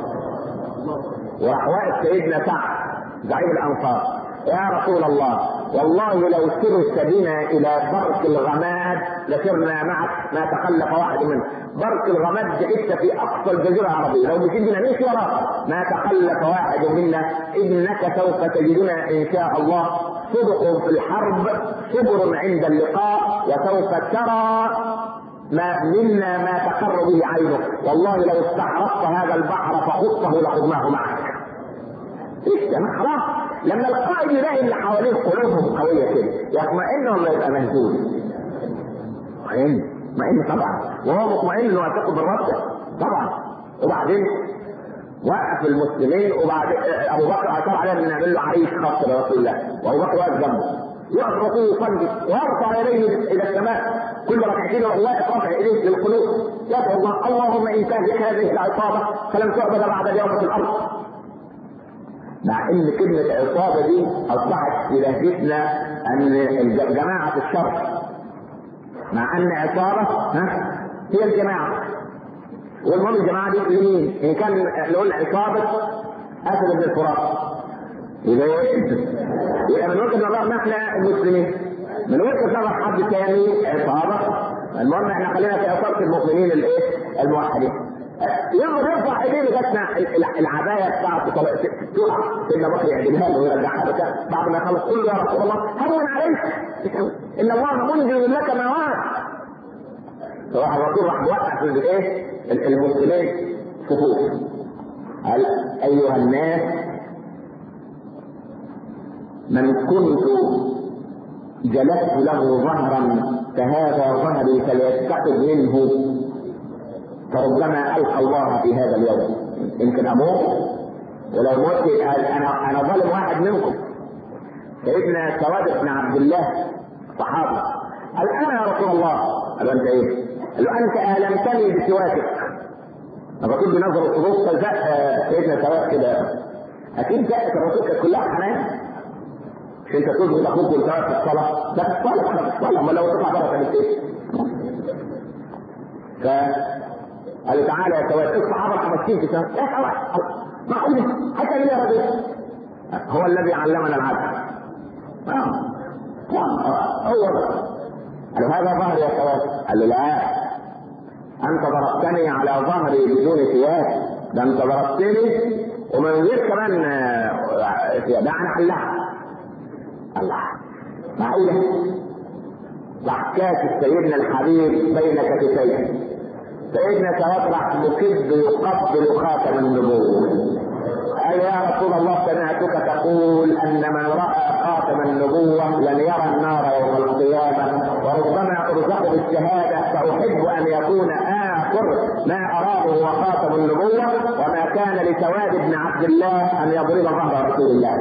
وراح واقف سيدنا سعد زعيم الانصار يا رسول الله والله لو سرت بنا الى برك الغماد لسرنا معك ما تخلف واحد منه برك الغماد جئت في اقصى الجزيره العربيه لو بتجينا نمشي وراك ما تخلف واحد منا انك سوف تجدنا ان شاء الله صدق في الحرب صبر عند اللقاء وسوف ترى ما منا ما تقر به عينك والله لو استحرقت هذا البحر فخطه لخضناه معك ايش خلاص لما القائد يلاقي اللي حواليه قلوبهم قويه كده يطمئن ولا يبقى مهزوز؟ مطمئن مطمئن طبعا وهو مطمئن انه يثق بالرب طبعا وبعدين وقف المسلمين وبعدين ابو بكر اشار عليه ان نعمل له عريس خاص برسول الله وابو بكر واقف جنبه يقف الرسول يصلي ويرفع يديه الى السماء كل ركعتين وهو واقف رافع يديه للقلوب يدعو الله اللهم ان تهلك هذه العصابه فلن تعبد بعد اليوم في الارض مع ان كلمة عصابة دي اصبحت في لهجتنا ان جماعة الشر مع ان عصابة ها هي الجماعة والمهم الجماعة دي مين؟ ان كان نقول عصابة اسد بن الفرات يبقى يبقى من وجهة نظرنا احنا المسلمين من وجهة نظر حد ثاني عصابة المهم احنا خلينا في عصابة المؤمنين الايه؟ الموحدين يقعد يرفع ايديه لغايه العبايه بتاعته تقع سيدنا بكر يعدلها له ويرجعها بتاع بعد ما يخلص قل له يا رسول الله هون عليك ان الله منزل لك مواد فراح الرسول راح موقع في الايه؟ المسلمين صفوف قال ايها الناس من كنت جلست له ظهرا فهذا ظهري فليتخذ منه فربما القى الله في هذا اليوم يمكن اموت ولو مت انا انا ظالم واحد منكم سيدنا سواد بن عبد الله صحابي قال انا يا رسول الله قال انت ايه؟ قال له انت المتني بسواكك الرسول بنظر الصدوق فزق سيدنا سواد كده اكيد جاءت الرسول كانت كلها حنان مش انت تقول لاخوك وانت في الصلاه ده في الصلاه احنا في الصلاه امال لو تطلع بره كانت ايه؟ ف قال تعالى يا سواد الصحابه الحبشيين في سنه يا سواد معقول حتى ليه يا رجل هو الذي علمنا العدل هو قال هذا ظهر يا سواد قال له لا انت ضربتني على ظهري بدون ثياب ده انت ضربتني ومن غير كمان ده انا حلها الله معقولة ضحكات سيدنا الحبيب بين كتفيه سيدنا توضح مكب يقبل خاتم النبوة قال يا رسول الله سمعتك تقول ان من راى خاتم النبوه لن يرى النار يوم القيامه وربما ارزق بالشهاده فاحب ان يكون اخر ما اراه هو خاتم النبوه وما كان لسواد بن عبد الله ان يضرب ظهر رسول الله.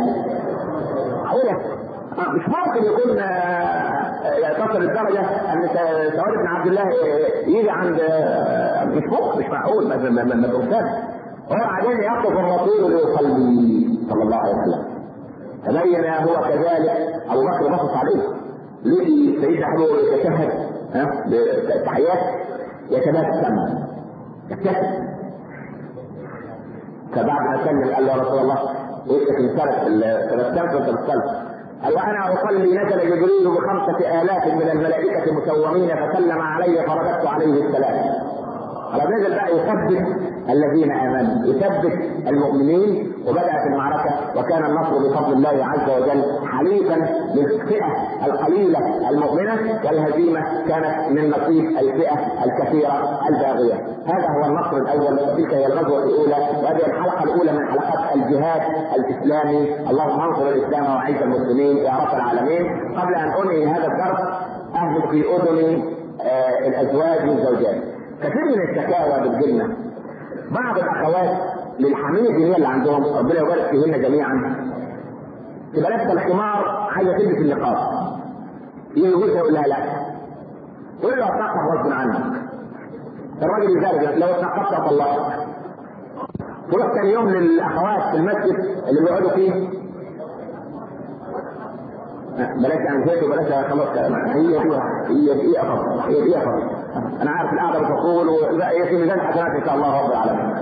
مش ممكن يكون تصل الدرجه ان سواد بن عبد الله يجي عند مش ممكن مش معقول ما ما هو بعدين يقف الرسول ليصلي صلى الله عليه وسلم تبين هو كذلك ابو بكر بصص عليه لقي سيدنا ابو يتشهد ها بالتحيات يتبسم يبتسم فبعد ما سلم قال له يا رسول الله وشك انسلت تبسمت وانت بتسلم قال وانا اصلي نزل جبريل بخمسه الاف من الملائكه مسومين فسلم علي فرددت عليه السلام على نزل بقى يثبت الذين امنوا يثبت المؤمنين وبدات المعركه وكان النصر بفضل الله عز وجل حليفا للفئه القليله المؤمنه والهزيمه كانت من نصيب الفئه الكثيره الباغيه هذا هو النصر الاول وتلك هي الغزوه الاولى وهذه الحلقه الاولى من حلقات الجهاد الاسلامي اللهم انصر الاسلام واعز المسلمين يا رب العالمين قبل ان انهي هذا الدرس اهل في اذن آه الازواج والزوجات كثير من الشكاوى بتجيلنا بعض الاخوات للحميد هي اللي عندهم ربنا يبارك فيهن جميعا تبقى لابسه الخمار عايزه تلبس النقاب يجي جوزها يقول لها لا تقول له اتنقب غصب عنك الراجل يزعل لو اتنقبت اطلقك تروح ثاني يوم للاخوات في المسجد اللي بيقعدوا فيه بلاش انسات وبلاش خلاص هي فيها هي دقيقه فقط هي دقيقه فقط انا عارف القعده بتقول وهي في ميزان حسنات ان شاء الله رب العالمين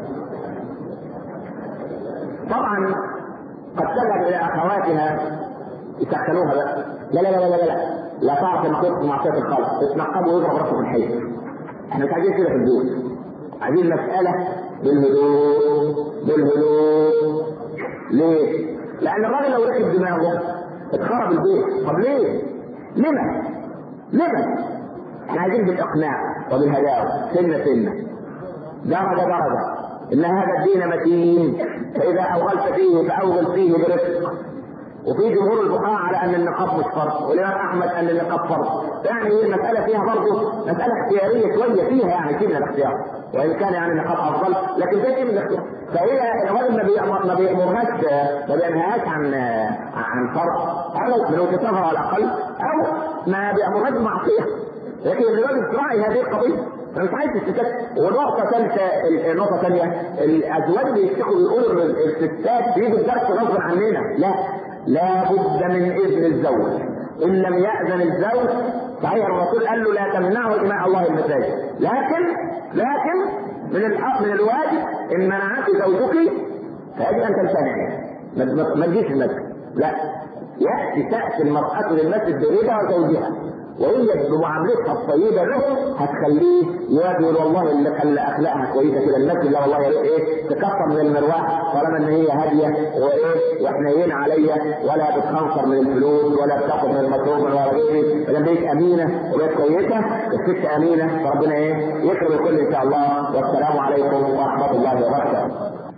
طبعا قد تذهب الى اخواتها يسخنوها بقى لا لا لا لا لا لا لا تعرف انك معصيه الخلق تتنقبوا ويضرب راسه في الحيط احنا مش عايزين كده في البيوت عايزين مساله بالهدوء بالهدوء ليه؟ لان الراجل لو ركب دماغه اتخرب البيت طب ليه؟ لما؟ لما؟ احنا عايزين بالاقناع وبالهداوه سنه سنه درجه درجه ان هذا الدين متين فاذا اوغلت فيه فاوغل فيه برفق وفي جمهور الفقهاء على ان النقاب مش فرض والامام احمد ان النقاب فرض يعني المساله فيها برضه مساله اختياريه شويه فيها يعني شيء من الاختيار وان كان يعني النقاب افضل لكن ده شيء من الاختيار فهي الراجل ما بيأمر ما بيأمرهاش ما بينهاش عن عن فرض او من وجهه نظر على الاقل او ما بيأمرهاش بمعصيه لكن الراجل تراعي هذه القضيه انا مش عايز الستات ونقطة ثالثة نقطة ثانية الأزواج بيشتكوا بيقولوا الستات بيجوا الدرس غصب عننا لا لا بد من إذن الزوج إن لم يأذن الزوج صحيح الرسول قال له لا تمنعوا إماء الله المساجد لكن لكن من الحق من الواجب إن منعك زوجك فيجب أن تمتنعي ما تجيش المسجد لا يأتي تأتي المرأة للمسجد برضا زوجها وهي بمعاملتها الطيبه له هتخليه يواجه يقول والله اللي خلى اخلاقها كويسه كده الناس اللي والله يا ريت ايه تكسر من المروحه طالما ان هي هاديه وايه وحنين عليا ولا بتخنصر من الفلوس ولا بتاخد من المصروف ولا غيره ما بقيت امينه وبقيت كويسه الست امينه فربنا ايه يكرم الكل ان شاء الله والسلام عليكم ورحمه الله وبركاته